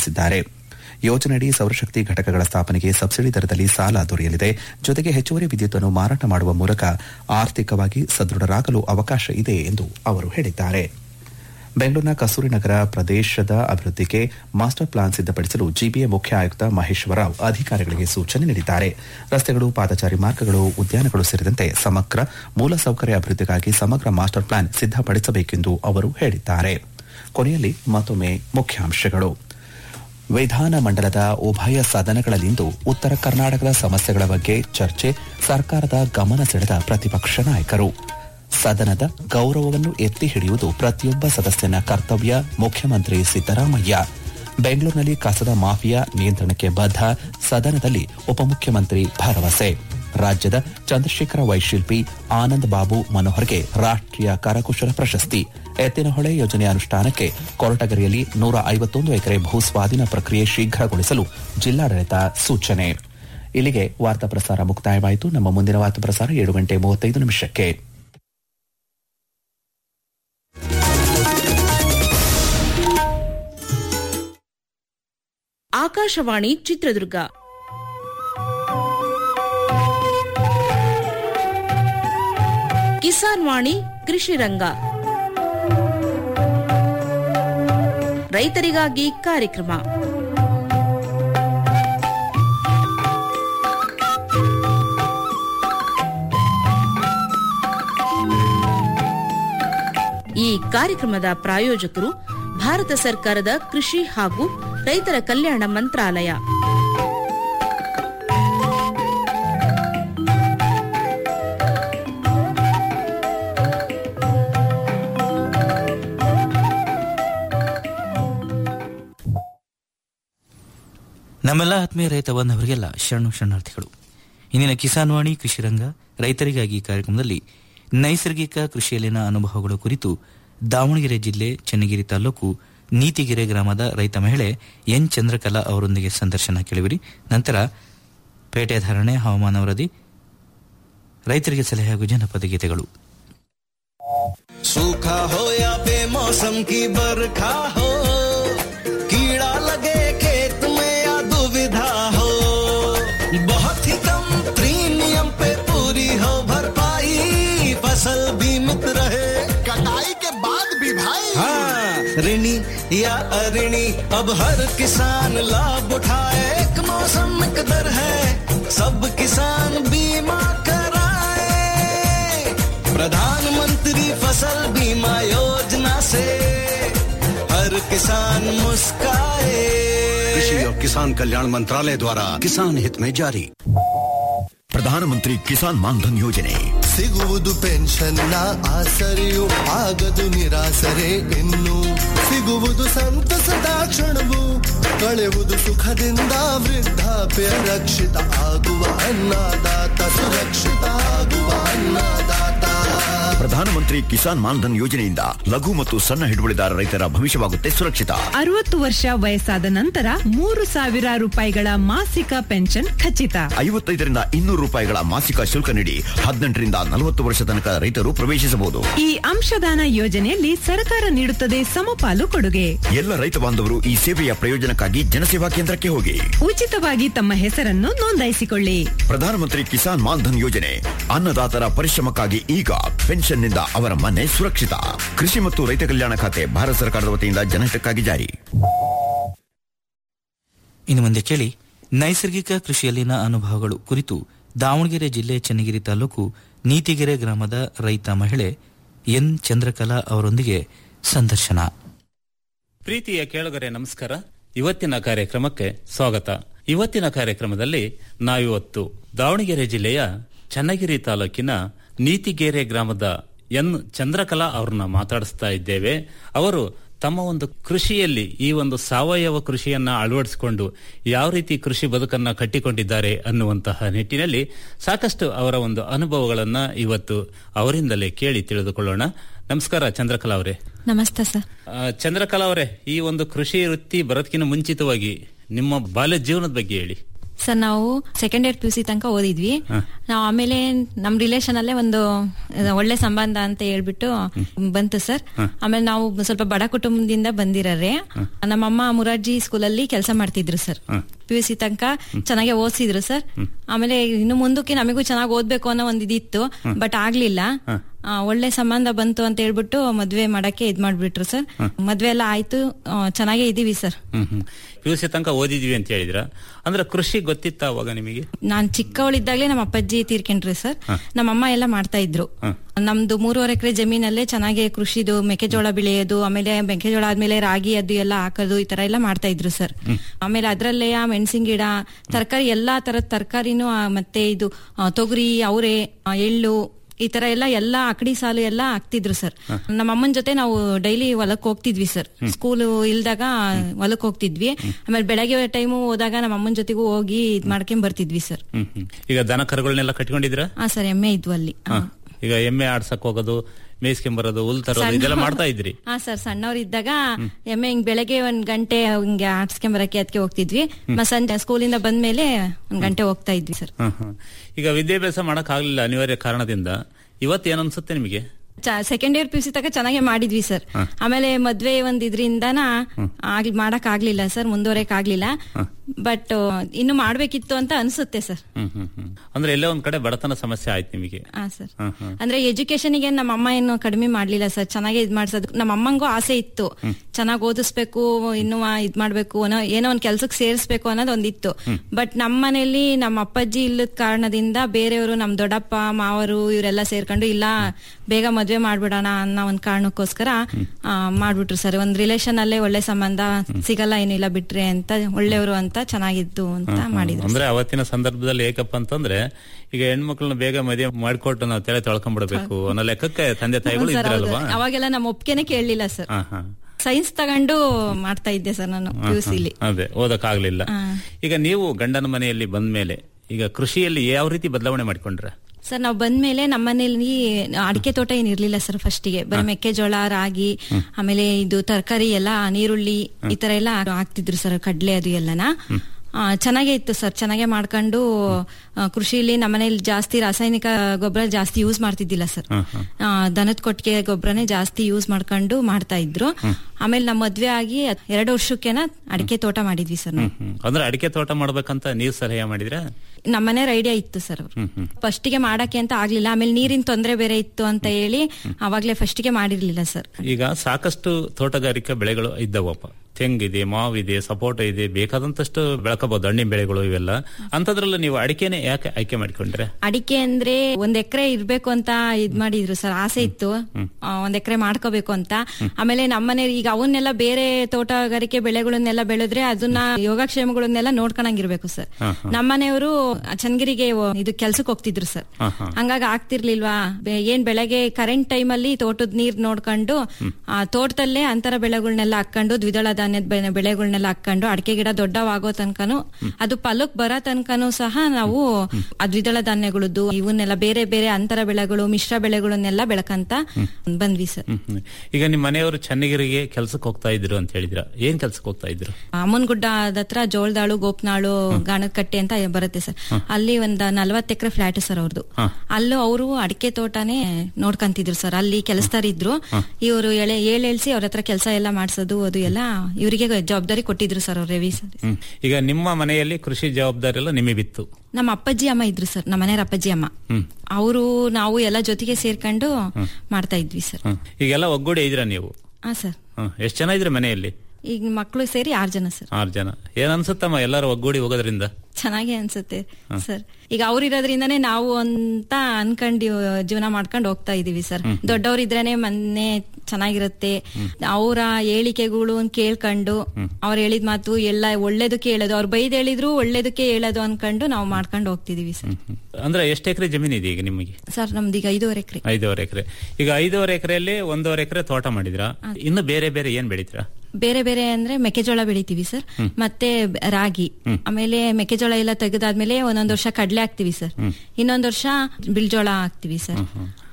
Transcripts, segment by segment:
ತಿಳಿಸಿದ್ದಾರೆ ಯೋಜನೆಯಡಿ ಸೌರಶಕ್ತಿ ಘಟಕಗಳ ಸ್ಥಾಪನೆಗೆ ಸಬ್ಸಿಡಿ ದರದಲ್ಲಿ ಸಾಲ ದೊರೆಯಲಿದೆ ಜೊತೆಗೆ ಹೆಚ್ಚುವರಿ ವಿದ್ಯುತ್ತನ್ನು ಮಾರಾಟ ಮಾಡುವ ಮೂಲಕ ಆರ್ಥಿಕವಾಗಿ ಸದೃಢರಾಗಲು ಅವಕಾಶ ಇದೆ ಎಂದು ಅವರು ಹೇಳಿದ್ದಾರೆ ಬೆಂಗಳೂರಿನ ಕಸ್ತೂರಿ ನಗರ ಪ್ರದೇಶದ ಅಭಿವೃದ್ಧಿಗೆ ಮಾಸ್ಟರ್ ಪ್ಲಾನ್ ಸಿದ್ದಪಡಿಸಲು ಜಿಬಿಎ ಮುಖ್ಯ ಆಯುಕ್ತ ಮಹೇಶ್ವರರಾವ್ ಅಧಿಕಾರಿಗಳಿಗೆ ಸೂಚನೆ ನೀಡಿದ್ದಾರೆ ರಸ್ತೆಗಳು ಪಾದಚಾರಿ ಮಾರ್ಗಗಳು ಉದ್ಯಾನಗಳು ಸೇರಿದಂತೆ ಸಮಗ್ರ ಮೂಲಸೌಕರ್ಯ ಅಭಿವೃದ್ಧಿಗಾಗಿ ಸಮಗ್ರ ಮಾಸ್ಟರ್ ಪ್ಲಾನ್ ಸಿದ್ದಪಡಿಸಬೇಕೆಂದು ಅವರು ಹೇಳಿದ್ದಾರೆ ಕೊನೆಯಲ್ಲಿ ಮತ್ತೊಮ್ಮೆ ಮುಖ್ಯಾಂಶಗಳು ವಿಧಾನಮಂಡಲದ ಉಭಯ ಸದನಗಳಲ್ಲಿಂದು ಉತ್ತರ ಕರ್ನಾಟಕದ ಸಮಸ್ಯೆಗಳ ಬಗ್ಗೆ ಚರ್ಚೆ ಸರ್ಕಾರದ ಗಮನ ಸೆಳೆದ ಪ್ರತಿಪಕ್ಷ ನಾಯಕರು ಸದನದ ಗೌರವವನ್ನು ಎತ್ತಿ ಹಿಡಿಯುವುದು ಪ್ರತಿಯೊಬ್ಬ ಸದಸ್ಯನ ಕರ್ತವ್ಯ ಮುಖ್ಯಮಂತ್ರಿ ಸಿದ್ದರಾಮಯ್ಯ ಬೆಂಗಳೂರಿನಲ್ಲಿ ಕಸದ ಮಾಫಿಯಾ ನಿಯಂತ್ರಣಕ್ಕೆ ಬದ್ಧ ಸದನದಲ್ಲಿ ಉಪಮುಖ್ಯಮಂತ್ರಿ ಭರವಸೆ ರಾಜ್ಯದ ಚಂದ್ರಶೇಖರ ವೈಶಿಲ್ಪಿ ಆನಂದ್ ಬಾಬು ಮನೋಹರ್ಗೆ ರಾಷ್ಟ್ರೀಯ ಕರಕುಶಲ ಪ್ರಶಸ್ತಿ ಎತ್ತಿನಹೊಳೆ ಯೋಜನೆ ಅನುಷ್ಠಾನಕ್ಕೆ ಕೊರಟಗೆರೆಯಲ್ಲಿ ನೂರ ಐವತ್ತೊಂದು ಎಕರೆ ಭೂಸ್ವಾಧೀನ ಪ್ರಕ್ರಿಯೆ ಶೀಘ್ರಗೊಳಿಸಲು ಜಿಲ್ಲಾಡಳಿತ ಸೂಚನೆ ಇಲ್ಲಿಗೆ ವಾರ್ತಾ ಪ್ರಸಾರ ಮುಕ್ತಾಯವಾಯಿತು ನಮ್ಮ ಮುಂದಿನ ವಾರ್ತಾ ಪ್ರಸಾರ ಏಳು ಗಂಟೆ ಮೂವತ್ತೈದು ನಿಮಿಷಕ್ಕೆ ಆಕಾಶವಾಣಿ ಚಿತ್ರದುರ್ಗ ಕಿಸಾನ್ ವಾಣಿ ಕೃಷಿ ರಂಗ ರೈತರಿಗಾಗಿ ಕಾರ್ಯಕ್ರಮ ಈ ಕಾರ್ಯಕ್ರಮದ ಪ್ರಾಯೋಜಕರು ಭಾರತ ಸರ್ಕಾರದ ಕೃಷಿ ಹಾಗೂ ರೈತರ ಕಲ್ಯಾಣ ಮಂತ್ರಾಲಯ ನಮ್ಮೆಲ್ಲ ಆತ್ಮೀಯ ರೈತ ಬಾಂಧವರಿಗೆಲ್ಲ ಶರಣು ಶರಣಾರ್ಥಿಗಳು ಇಂದಿನ ಕಿಸಾನ್ ವಾಣಿ ಕೃಷಿ ರಂಗ ರೈತರಿಗಾಗಿ ಕಾರ್ಯಕ್ರಮದಲ್ಲಿ ನೈಸರ್ಗಿಕ ಕೃಷಿಯಲ್ಲಿನ ಅನುಭವಗಳ ಕುರಿತು ದಾವಣಗೆರೆ ಜಿಲ್ಲೆ ಚನ್ನಗಿರಿ ತಾಲೂಕು ನೀತಿಗೆರೆ ಗ್ರಾಮದ ರೈತ ಮಹಿಳೆ ಎನ್ ಚಂದ್ರಕಲಾ ಅವರೊಂದಿಗೆ ಸಂದರ್ಶನ ಕೇಳುವಿರಿ ನಂತರ ಪೇಟೆ ಧಾರಣೆ ಹವಾಮಾನ ವರದಿ ರೈತರಿಗೆ ಸಲಹೆ ಹಾಗೂ ಜನಪದ ಗೀತೆಗಳು सूखा हो या बेमौसम की बरखा हो कीड़ा लगे खेत में या दुविधा हो बहुत ही कम प्रीमियम पे पूरी हो भरपाई फसल बीमित रहे कटाई के बाद भी भाई हाँ ऋणी या अऋणी अब हर किसान लाभ उठाए एक मौसम एक दर है सब किसान बीमा कराए प्रधानमंत्री फसल बीमा योजना से हर किसान मुस्काए कृषि और किसान कल्याण मंत्रालय द्वारा किसान हित में जारी ಪ್ರಧಾನಮಂತ್ರಿ ಕಿಸಾನ್ ಮಾನ್ಧನ್ ಯೋಜನೆ ಸಿಗುವುದು ಪೆನ್ಷನ್ನ ಆಸರೆಯು ಆಗದು ನಿರಾಸರೆ ಇನ್ನು ಸಿಗುವುದು ಸಂತಸದ ಕ್ಷಣವು ಕಳೆವುದು ಸುಖದಿಂದ ವೃದ್ಧಾಪ್ಯ ರಕ್ಷಿತ ಆಗುವ ಅನ್ನದಾತ ಸುರಕ್ಷಿತ ಆಗುವ ಅನ್ನದಾತ ಪ್ರಧಾನಮಂತ್ರಿ ಕಿಸಾನ್ ಮಾನ್ಧನ್ ಯೋಜನೆಯಿಂದ ಲಘು ಮತ್ತು ಸಣ್ಣ ಹಿಡುವಳಿದಾರ ರೈತರ ಭವಿಷ್ಯವಾಗುತ್ತೆ ಸುರಕ್ಷಿತ ಅರವತ್ತು ವರ್ಷ ವಯಸ್ಸಾದ ನಂತರ ಮೂರು ಸಾವಿರ ರೂಪಾಯಿಗಳ ಮಾಸಿಕ ಪೆನ್ಷನ್ ಖಚಿತ ಐವತ್ತೈದರಿಂದ ಇನ್ನೂರು ರೂಪಾಯಿಗಳ ಮಾಸಿಕ ಶುಲ್ಕ ನೀಡಿ ಹದಿನೆಂಟರಿಂದ ನಲವತ್ತು ವರ್ಷ ತನಕ ರೈತರು ಪ್ರವೇಶಿಸಬಹುದು ಈ ಅಂಶದಾನ ಯೋಜನೆಯಲ್ಲಿ ಸರ್ಕಾರ ನೀಡುತ್ತದೆ ಸಮಪಾಲು ಕೊಡುಗೆ ಎಲ್ಲ ರೈತ ಬಾಂಧವರು ಈ ಸೇವೆಯ ಪ್ರಯೋಜನಕ್ಕಾಗಿ ಜನಸೇವಾ ಕೇಂದ್ರಕ್ಕೆ ಹೋಗಿ ಉಚಿತವಾಗಿ ತಮ್ಮ ಹೆಸರನ್ನು ನೋಂದಾಯಿಸಿಕೊಳ್ಳಿ ಪ್ರಧಾನಮಂತ್ರಿ ಕಿಸಾನ್ ಮಾನ್ಧನ್ ಯೋಜನೆ ಅನ್ನದಾತರ ಪರಿಶ್ರಮಕ್ಕಾಗಿ ಈಗ ಪೆನ್ಷನ್ನಿಂದ ಅವರ ಮನೆ ಸುರಕ್ಷಿತ ಕೃಷಿ ಮತ್ತು ರೈತ ಕಲ್ಯಾಣ ಖಾತೆ ಭಾರತ ಸರ್ಕಾರದ ವತಿಯಿಂದ ಜನಹಿತಕ್ಕಾಗಿ ಜಾರಿ ಇನ್ನು ಮುಂದೆ ಕೇಳಿ ನೈಸರ್ಗಿಕ ಕೃಷಿಯಲ್ಲಿನ ಅನುಭವಗಳು ಕುರಿತು ದಾವಣಗೆರೆ ಜಿಲ್ಲೆ ಚನ್ನಗಿರಿ ತಾಲೂಕು ನೀತಿಗೆರೆ ಗ್ರಾಮದ ರೈತ ಮಹಿಳೆ ಎನ್ ಚಂದ್ರಕಲಾ ಅವರೊಂದಿಗೆ ಸಂದರ್ಶನ ಪ್ರೀತಿಯ ಕೇಳುಗರೆ ನಮಸ್ಕಾರ ಇವತ್ತಿನ ಕಾರ್ಯಕ್ರಮಕ್ಕೆ ಸ್ವಾಗತ ಇವತ್ತಿನ ಕಾರ್ಯಕ್ರಮದಲ್ಲಿ ನಾವಿವತ್ತು ದಾವಣಗೆರೆ ಜಿಲ್ಲೆಯ ಚನ್ನಗಿರಿ ತಾಲೂಕಿನ ನೀತಿಗೆರೆ ಗ್ರಾಮದ ಎನ್ ಚಂದ್ರಕಲಾ ಅವ್ರನ್ನ ಮಾತಾಡಿಸ್ತಾ ಇದ್ದೇವೆ ಅವರು ತಮ್ಮ ಒಂದು ಕೃಷಿಯಲ್ಲಿ ಈ ಒಂದು ಸಾವಯವ ಕೃಷಿಯನ್ನ ಅಳವಡಿಸಿಕೊಂಡು ಯಾವ ರೀತಿ ಕೃಷಿ ಬದುಕನ್ನ ಕಟ್ಟಿಕೊಂಡಿದ್ದಾರೆ ಅನ್ನುವಂತಹ ನಿಟ್ಟಿನಲ್ಲಿ ಸಾಕಷ್ಟು ಅವರ ಒಂದು ಅನುಭವಗಳನ್ನ ಇವತ್ತು ಅವರಿಂದಲೇ ಕೇಳಿ ತಿಳಿದುಕೊಳ್ಳೋಣ ನಮಸ್ಕಾರ ಚಂದ್ರಕಲಾ ಅವರೇ ನಮಸ್ತೆ ಸರ್ ಆ, ಚಂದ್ರಕಲಾ ಅವರೇ ಈ ಒಂದು ಕೃಷಿ ವೃತ್ತಿ ಬರೋದಕ್ಕಿಂತ ಮುಂಚಿತವಾಗಿ ನಿಮ್ಮ ಬಾಲ್ಯ ಜೀವನದ ಬಗ್ಗೆ ಹೇಳಿ ಸರ್ ನಾವು second year P U C ತನಕ ಓದಿದ್ವಿ ನಾವು ಆಮೇಲೆ ನಮ್ ರಿಲೇಷನ್ ಅಲ್ಲೇ ಒಂದು ಆ, ಒಳ್ಳೆ ಸಂಬಂಧ ಅಂತ ಹೇಳ್ಬಿಟ್ಟು ಬಂತು ಸರ್ ಆಮೇಲೆ ನಾವು ಸ್ವಲ್ಪ ಬಡ ಕುಟುಂಬದಿಂದ ಬಂದಿರರೆ ನಮ್ಮಮ್ಮ ಮುರಾರ್ಜಿ ಸ್ಕೂಲಲ್ಲಿ ಕೆಲಸ ಮಾಡ್ತಿದ್ರು ಸರ್ ಪಿ ಯು ಸಿ ತನಕ ಚೆನ್ನಾಗಿ ಓದಿಸಿದ್ರು ಸರ್ ಆಮೇಲೆ ಇನ್ನು ಮುಂದಕ್ಕೆ ನಮಗೂ ಚೆನ್ನಾಗಿ ಓದ್ಬೇಕು ಅನ್ನೋ ಒಂದ್ ಇದಿತ್ತು ಬಟ್ ಆಗ್ಲಿಲ್ಲ ಆ, ಒಳ್ಳೆ ಸಂಬಂಧ ಬಂತು ಅಂತ ಹೇಳ್ಬಿಟ್ಟು ಮದ್ವೆ ಮಾಡಕ್ಕೆ ಇದ್ ಮಾಡ್ಬಿಟ್ರು ಸರ್ ಮದ್ವೆ ಎಲ್ಲ ಆಯ್ತು ಆ, ಚೆನ್ನಾಗೇ ಇದೀವಿ ಸರ್ ಹ್ಮ್ ಹ್ಮ್ ಪಿ ಯು ಸಿ ತನಕ ಓದಿದ್ವಿ ಅಂತ ಹೇಳಿದ್ರ ಅಂದ್ರೆ ಕೃಷಿ ಗೊತ್ತಿತ್ತ ಅವಾಗ ನಿಮಗೆ ನಾನ್ ಚಿಕ್ಕವಳಿದ್ದಾಗ್ಲೇ ನಮ್ಮ ಅಪ್ಪಾಜಿ ತೀರ್ಕೊಂಡ್ರಿ ಸರ್ ನಮ್ಮಮ್ಮ ಎಲ್ಲ ಮಾಡ್ತಾ ಇದ್ರು ನಮ್ದು ಮೂರುವರೆ ಎಕರೆ ಜಮೀನಲ್ಲೇ ಚೆನ್ನಾಗಿ ಕೃಷಿದು ಮೆಕ್ಕೆಜೋಳ ಬೆಳೆಯೋದು ಆಮೇಲೆ ಮೆಕ್ಕೆಜೋಳ ಆದ್ಮೇಲೆ ರಾಗಿ ಅದು ಎಲ್ಲ ಹಾಕೋದು ಈ ತರ ಎಲ್ಲ ಮಾಡ್ತಾ ಇದ್ರು ಸರ್ ಆಮೇಲೆ ಅದ್ರಲ್ಲೇ ಆ ಮೆಣಸಿನ ಗಿಡ ತರಕಾರಿ ಎಲ್ಲಾ ತರದ ತರಕಾರಿನೂ ಮತ್ತೆ ಇದು ಆ, ತೊಗರಿ ಅವರೆ ಎಳ್ಳು ಈ ತರ ಎಲ್ಲ ಎಲ್ಲಾ ಅಕಡಿ ಸಾಲು ಎಲ್ಲ ಹಾಕ್ತಿದ್ರು ಸರ್ ನಮ್ಮ ಅಮ್ಮನ ಜೊತೆ ನಾವು ಡೈಲಿ ಹೊಲಕ್ ಹೋಗ್ತಿದ್ವಿ ಸರ್ ಸ್ಕೂಲ್ ಇಲ್ದಾಗ ಹೊಲಕ್ ಹೋಗ್ತಿದ್ವಿ ಆಮೇಲೆ ಬೆಳಗ್ಗೆ ಟೈಮು ಹೋದಾಗ ನಮ್ಮ ಅಮ್ಮನ ಜೊತೆಗೂ ಹೋಗಿ ಇದ್ ಮಾಡ್ಕೊಂಡ್ ಬರ್ತಿದ್ವಿ ಸರ್ ಹ್ಮ್ ಹ್ಮ್ ಈಗ ದನ ಕರುಗಳನ್ನೆಲ್ಲ ಕಟ್ಕೊಂಡಿದ್ರ ಹಾ ಸರ್ ಎಮ್ಮೆ ಇದ್ವು ಅಲ್ಲಿ ಹ. ಈಗ ಎಮ್ಮೆ ಆಡ್ಸಕ್ ಹೋಗೋದು ಮೇಯ್ಸ್ಕೊಂಬರೋದು ಹುಲ್ ತರೋದು ಇದೆಲ್ಲ ಮಾಡ್ತಾ ಇದ್ರಿ ಹಾ ಸರ್ ಸಣ್ಣವ್ರಿದ್ದಾಗ ಎಮ್ಮೆ ಹಿಂಗ್ ಬೆಳಗ್ಗೆ ಒಂದ್ ಗಂಟೆ ಹಿಂಗೆ ಆಡ್ಸ್ಕೊಂಬರಕ್ಕೆ ಅದಕ್ಕೆ ಹೋಗ್ತಿದ್ವಿ ಮತ್ತೆ ಸಂಜೆ ಸ್ಕೂಲಿಂದ ಬಂದ್ಮೇಲೆ ಒಂದ್ ಗಂಟೆ ಹೋಗ್ತಾ ಇದ್ವಿ ಸರ್ ಹ್ಮ್ ಹ್ಮ್. ಈಗ ವಿದ್ಯಾಭ್ಯಾಸ ಮಾಡಕ್ ಆಗ್ಲಿಲ್ಲ ಅನಿವಾರ್ಯ ಕಾರಣದಿಂದ ಇವತ್ತು ಏನ್ ಅನ್ಸುತ್ತೆ ನಿಮಗೆ second year P U C ತನಕ ಚೆನ್ನಾಗೆ ಮಾಡಿದ್ವಿ ಸರ್ ಆಮೇಲೆ ಮದ್ವೆ ಒಂದ್ ಇದ್ರಿಂದನ ಆಗ್ಲಿ ಮಾಡಕ್ ಆಗ್ಲಿಲ್ಲ ಸರ್ ಮುಂದುವರೆಕ್ ಆಗ್ಲಿಲ್ಲ ಬಟ್ ಇನ್ನು ಮಾಡ್ಬೇಕಿತ್ತು ಅಂತ ಅನ್ಸುತ್ತೆ ಸರ್ ಹ್ಮ್ ಹ್ಮ್ ಹ್ಮ್ ಅಂದ್ರೆ ಎಲ್ಲೋ ಒಂದ್ ಕಡೆ ಬಡತನ ಸಮಸ್ಯೆ ಆಯ್ತು ನಿಮಗೆ ಹಾ ಸರ್ ಹ್ಮ್ ಹ್ಮ್ ಅಂದ್ರೆ ಎಜುಕೇಶನ್ ಗೆ ನಮ್ಮ ಅಮ್ಮ ಏನು ಕಡಿಮೆ ಮಾಡ್ಲಿಲ್ಲ ಸರ್ ಚೆನ್ನಾಗಿ ಇದ್ ಮಾಡ್ಸೋದು ನಮ್ಮ ಅಮ್ಮಂಗೂ ಆಸೆ ಇತ್ತು ಚೆನ್ನಾಗಿ ಓದಿಸ್ಬೇಕು ಇನ್ನು ಇದ್ ಮಾಡ್ಬೇಕು ಅನ್ನೋ ಏನೋ ಒಂದ್ ಕೆಲ್ಸಕ್ಕೆ ಸೇರಿಸ್ಬೇಕು ಅನ್ನೋದು ಒಂದಿತ್ತು ಬಟ್ ನಮ್ಮ ಮನೇಲಿ ನಮ್ಮ ಅಪ್ಪಾಜಿ ಇಲ್ಲದ ಕಾರಣದಿಂದ ಬೇರೆಯವರು ನಮ್ ದೊಡ್ಡಪ್ಪ ಮಾವರು ಇವರೆಲ್ಲ ಸೇರ್ಕೊಂಡು ಇಲ್ಲ ಬೇಗ ಮದ್ವೆ ಮಾಡ್ಬಿಡೋಣ ಅನ್ನೋ ಒಂದ್ ಕಾರಣಕ್ಕೋಸ್ಕರ ಆ, ಮಾಡ್ಬಿಟ್ರು ಸರ್ ಒಂದ್ ರಿಲೇಶನ್ ಅಲ್ಲೇ ಒಳ್ಳೆ ಸಂಬಂಧ ಸಿಗಲ್ಲ ಏನಿಲ್ಲ ಬಿಟ್ರೆ ಅಂತ ಒಳ್ಳೆಯವರು ಅಂತ ಚೆನ್ನಾಗಿದ್ದು ಅಂತ ಮಾಡಿದ್ರು ಅಂದ್ರೆ ಅವತ್ತಿನ ಸಂದರ್ಭದಲ್ಲಿ ಏಕಪ್ಪ ಅಂತಂದ್ರೆ ಈಗ ಹೆಣ್ಮಕ್ಳನ್ನ ಬೇಗ ಮದುವೆ ಮಾಡ್ಕೊಟ್ಟು ನಾವು ತಲೆ ತೊಳ್ಕೊಂಡ್ಬಿಡ್ಬೇಕು ಅನ್ನೋ ಲೆಕ್ಕಕ್ಕೆ ತಂದೆ ತಾಯಿಗಳು ಸರ್ ಹೌದು. ಇದ್ರಲ್ವಾ ಅವಾಗೆಲ್ಲ ನಮ್ಮ ಒಪ್ಗೆನೆ ಕೇಳಲಿಲ್ಲ ಸರ್ ಹಾ ಹಾ ಸೈನ್ಸ್ ತಗೊಂಡು ಮಾಡ್ತಾ ಇದ್ದೆ ಸರ್ ನಾನು ಪಿ ಯು ಸಿಲಿ ಅದೇ ಓದಕ್ ಆಗ್ಲಿಲ್ಲ ಈಗ ನೀವು ಗಂಡನ ಮನೆಯಲ್ಲಿ ಬಂದ್ಮೇಲೆ ಈಗ ಕೃಷಿಯಲ್ಲಿ ಯಾವ ರೀತಿ ಬದಲಾವಣೆ ಮಾಡ್ಕೊಂಡ್ರೆ ಸರ್ ನಾವು ಬಂದ್ಮೇಲೆ ನಮ್ಮ ಮನೇಲಿ ಅಡಿಕೆ ತೋಟ ಏನ್ ಇರ್ಲಿಲ್ಲ ಸರ್ ಫಸ್ಟಿಗೆ ಬರೀ ಮೆಕ್ಕೆಜೋಳ ರಾಗಿ ಆಮೇಲೆ ಇದು ತರಕಾರಿ ಎಲ್ಲ ನೀರುಳ್ಳಿ ಈ ತರ ಎಲ್ಲ ಹಾಕ್ತಿದ್ರು ಸರ್ ಕಡ್ಲೆ ಅದು ಎಲ್ಲನ ಆ, ಚೆನ್ನಾಗೇ ಇತ್ತು ಸರ್ ಚೆನ್ನಾಗೇ ಮಾಡ್ಕೊಂಡು ಆ, ಕೃಷಿಲಿ ನಮ್ಮನೇಲಿ ಜಾಸ್ತಿ ರಾಸಾಯನಿಕ ಗೊಬ್ಬರ ಜಾಸ್ತಿ ಯೂಸ್ ಮಾಡ್ತಿದ್ದಿಲ್ಲ ಸರ್ ಆ, ದನದ ಕೊಟ್ಟಿಗೆ ಗೊಬ್ಬರನೇ ಜಾಸ್ತಿ ಯೂಸ್ ಮಾಡ್ಕೊಂಡು ಮಾಡ್ತಾ ಇದ್ರು ಆಮೇಲೆ ನಮ್ಮ ಮದ್ವೆ ಆಗಿ ಎರಡು ವರ್ಷಕ್ಕೆನ ಅಡಿಕೆ ತೋಟ ಮಾಡಿದ್ವಿ ಸರ್ ನಾವು ಹ್ಮ್. ಅಂದ್ರೆ ಅಡಿಕೆ ತೋಟ ಮಾಡ್ಬೇಕಂತ ನೀವ್ ಸಲಹೆ ಮಾಡಿದ್ರೆ ನಮ್ಮನೆಯವ್ರ ಐಡಿಯಾ ಇತ್ತು ಸರ್ ಅವ್ರು ಹ್ಮ್ ಹ್ಮ್ ಫಸ್ಟಿಗೆ ಮಾಡಕ್ಕೆ ಅಂತ ಆಗ್ಲಿಲ್ಲ ಆಮೇಲೆ ನೀರಿನ ತೊಂದರೆ ಬೇರೆ ಇತ್ತು ಅಂತ ಹೇಳಿ ಅವಾಗ್ಲೇ ಫಸ್ಟಿಗೆ ಮಾಡಿರ್ಲಿಲ್ಲ ಸರ್ ಈಗ ಸಾಕಷ್ಟು ತೋಟಗಾರಿಕಾ ಬೆಳೆಗಳು ಇದ್ದಾವಪ್ಪ ತೆಂಗಿದೆ ಮಾವಿದೆ ಸಪೋಟ ಇದೆ ಬೇಕಾದಂತಷ್ಟು ಬೆಳಕಬಹುದು ಹಣ್ಣಿನ ಬೆಳೆಗಳು ಇವೆಲ್ಲ ಅಂತದ್ರಲ್ಲೂ ನೀವು ಅಡಿಕೆನೆ ಯಾಕೆ ಆಯ್ಕೆ ಮಾಡಿಕೊಂಡ್ರೆ ಅಡಿಕೆ ಅಂದ್ರೆ ಒಂದ್ ಎಕರೆ ಇರ್ಬೇಕು ಅಂತ ಇದ್ ಮಾಡಿದ್ರು ಸರ್ ಆಸೆ ಇತ್ತು ಆ, ಒಂದ್ ಎಕರೆ ಮಾಡ್ಕೋಬೇಕು ಅಂತ ಆಮೇಲೆ ನಮ್ಮನೆ ಈಗ ಅವನ್ನೆಲ್ಲ ಬೇರೆ ತೋಟಗಾರಿಕೆ ಬೆಳೆಗಳನ್ನೆಲ್ಲ ಬೆಳೆದ್ರೆ ಅದನ್ನ ಯೋಗಕ್ಷೇಮಗಳನ್ನೆಲ್ಲ ನೋಡ್ಕೊಂಡಂಗಿರ್ಬೇಕು ಸರ್ ನಮ್ಮನೆಯವರು ಚನ್ನಗಿರಿಗೆ ಇದು ಕೆಲ್ಸಕ್ಕೆ ಹೋಗ್ತಿದ್ರು ಸರ್ ಹಂಗಾಗಿ ಆಗ್ತಿರ್ಲಿಲ್ವಾ ಬೆ- ಏನ್ ಬೆಳಗ್ಗೆ ಕರೆಂಟ್ ಟೈಮ್ ಅಲ್ಲಿ ತೋಟದ ನೀರ್ ನೋಡ್ಕೊಂಡು ಆ ತೋಟದಲ್ಲೇ ಅಂತರ ಬೆಳೆಗಳನ್ನೆಲ್ಲ ಹಾಕೊಂಡು ದ್ವಿದಳ ಧಾನ್ಯದ ಬೆ- ಬೆಳೆಗಳನ್ನೆಲ್ಲ ಹಾಕೊಂಡು ಅಡಿಕೆ ಗಿಡ ದೊಡ್ಡವಾಗೋ ತನಕನು ಅದು ಫಲಕ್ ಬರೋ ತನಕನು ಸಹ ನಾವು ಆ ದ್ವಿದಳ ಧಾನ್ಯಗಳದ್ದು ಇವನ್ನೆಲ್ಲ ಬೇರೆ ಬೇರೆ ಅಂತರ ಬೆಳೆಗಳು ಮಿಶ್ರ ಬೆಳೆಗಳನ್ನೆಲ್ಲ ಬೆಳಕಂತ ಬಂದ್ವಿ ಸರ್ ಹ್ಮ್, ಹ್ಮ್. ಈಗ ನಿಮ್ ಮನೆಯವರು ಚನ್ನಗಿರಿಗೆ ಕೆಲ್ಸಕ್ಕೆ ಹೋಗ್ತಾ ಇದ್ರು ಅಂತ ಹೇಳಿದ್ರ ಏನ್ ಕೆಲ್ಸಕ್ಕೆ ಹೋಗ್ತಾ ಇದ್ರು ಅಮ್ಮನಗುಡ್ಡದ ಹತ್ರ ಜೋಳದಾಳು ಗೋಪ್ನಾಳು ಗಾಣಕಟ್ಟೆ ಅಂತ ಬರುತ್ತೆ ಸರ್ ಅಲ್ಲಿ ಒಂದ್ ನಲ್ವತ್ ಎಕರೆ ಫ್ಲಾಟ್ ಸರ್ ಅವ್ರದ್ದು ಅಲ್ಲೂ ಅವರು ಅಡಿಕೆ ತೋಟನೇ ನೋಡ್ಕಂತಿದ್ರು ಸರ್ ಅಲ್ಲಿ ಕೆಲಸದಾರಿದ್ರು ಇವರು ಎಳೆ ಏಳೇಳ್ಸಿ ಅವ್ರ ಹತ್ರ ಕೆಲಸ ಎಲ್ಲ ಮಾಡ್ಸೋದು ಅದು ಎಲ್ಲ ಇವರಿಗೆ ಜವಾಬ್ದಾರಿ ಕೊಟ್ಟಿದ್ರು ಸರ್ ಅವ್ರ ರವಿ ಸರ್ ಹ್ಮ್. ಈಗ ನಿಮ್ಮ ಮನೆಯಲ್ಲಿ ಕೃಷಿ ಜವಾಬ್ದಾರಿ ಎಲ್ಲ ನಿಮಗೆ ಬಿತ್ತು ನಮ್ಮ ಅಪ್ಪಾಜಿ ಅಮ್ಮ ಇದ್ರು ಸರ್ ನಮ್ಮ ಮನೆಯವ್ರ ಅಪ್ಪಾಜಿ ಅಮ್ಮ ಅವರು ನಾವು ಎಲ್ಲ ಜೊತೆಗೆ ಸೇರ್ಕೊಂಡು ಮಾಡ್ತಾ ಇದ್ವಿ ಸರ್ ಹ್ಮ್. ಈಗೆಲ್ಲ ಒಗ್ಗೂಡಿ ಇದ್ರ ನೀವು ಹಾ ಸರ್ ಹ್ಮ್. ಎಷ್ಟ್ ಜನ ಇದ್ರೆ ಮನೆಯಲ್ಲಿ ಈಗ ಮಕ್ಕಳು ಸೇರಿ ಆರ್ ಜನ ಸರ್ ಆರು ಜನ ಏನ್ ಅನ್ಸುತ್ತಮ್ಮ ಎಲ್ಲರೂ ಒಗ್ಗೂಡಿ ಹೋಗೋದ್ರಿಂದ ಚೆನ್ನಾಗಿ ಅನ್ಸುತ್ತೆ ಸರ್ ಈಗ ಅವ್ರು ಇರೋದ್ರಿಂದಾನೇ ನಾವು ಅಂತ ಅನ್ಕೊಂಡು ಜೀವನ ಮಾಡ್ಕೊಂಡು ಹೋಗ್ತಾ ಇದೀವಿ ಸರ್ ದೊಡ್ಡವ್ರಿದ್ರೇನೆ ಮನೆ ಚೆನ್ನಾಗಿರುತ್ತೆ ಅವರ ಹೇಳಿಕೆಗಳು ಕೇಳ್ಕೊಂಡು ಅವ್ರು ಹೇಳಿದ ಮಾತು ಎಲ್ಲ ಒಳ್ಳೇದಕ್ಕೆ ಹೇಳೋದು ಅವ್ರು ಬೈದ್ ಹೇಳಿದ್ರು ಒಳ್ಳೇದಕ್ಕೆ ಹೇಳೋದು ಅನ್ಕೊಂಡು ನಾವು ಮಾಡ್ಕೊಂಡು ಹೋಗ್ತಿದೀವಿ ಸರ್ ಅಂದ್ರೆ ಎಷ್ಟು ಎಕರೆ ಜಮೀನಿದೆ ಈಗ ನಿಮಗೆ ಸರ್ ನಮ್ದು ಈಗ ಐದೂವರೆ ಎಕರೆ ಐದೂವರೆ ಎಕರೆ ಈಗ ಐದೂವರೆ ಎಕರೆಯಲ್ಲಿ ಒಂದೂವರೆ ಎಕರೆ ತೋಟ ಮಾಡಿದ್ರ ಇನ್ನು ಬೇರೆ ಬೇರೆ ಏನ್ ಬೆಳಿತೀರಾ ಬೇರೆ ಬೇರೆ ಅಂದ್ರೆ ಮೆಕ್ಕೆಜೋಳ ಬೆಳಿತೀವಿ ಸರ್ ಮತ್ತೆ ಬ- ರಾಗಿ ಆಮೇಲೆ ಮೆಕ್ಕೆಜೋಳ ಎಲ್ಲ ತೆಗೆದಾದ್ಮೇಲೆ ಒಂದೊಂದ್ ವರ್ಷ ಕಡ್ಲೆ ಹಾಕ್ತಿವಿ ಸರ್ ಇನ್ನೊಂದ್ ವರ್ಷ ಬಿಳ್ಜೋಳ ಹಾಕ್ತಿವಿ ಸರ್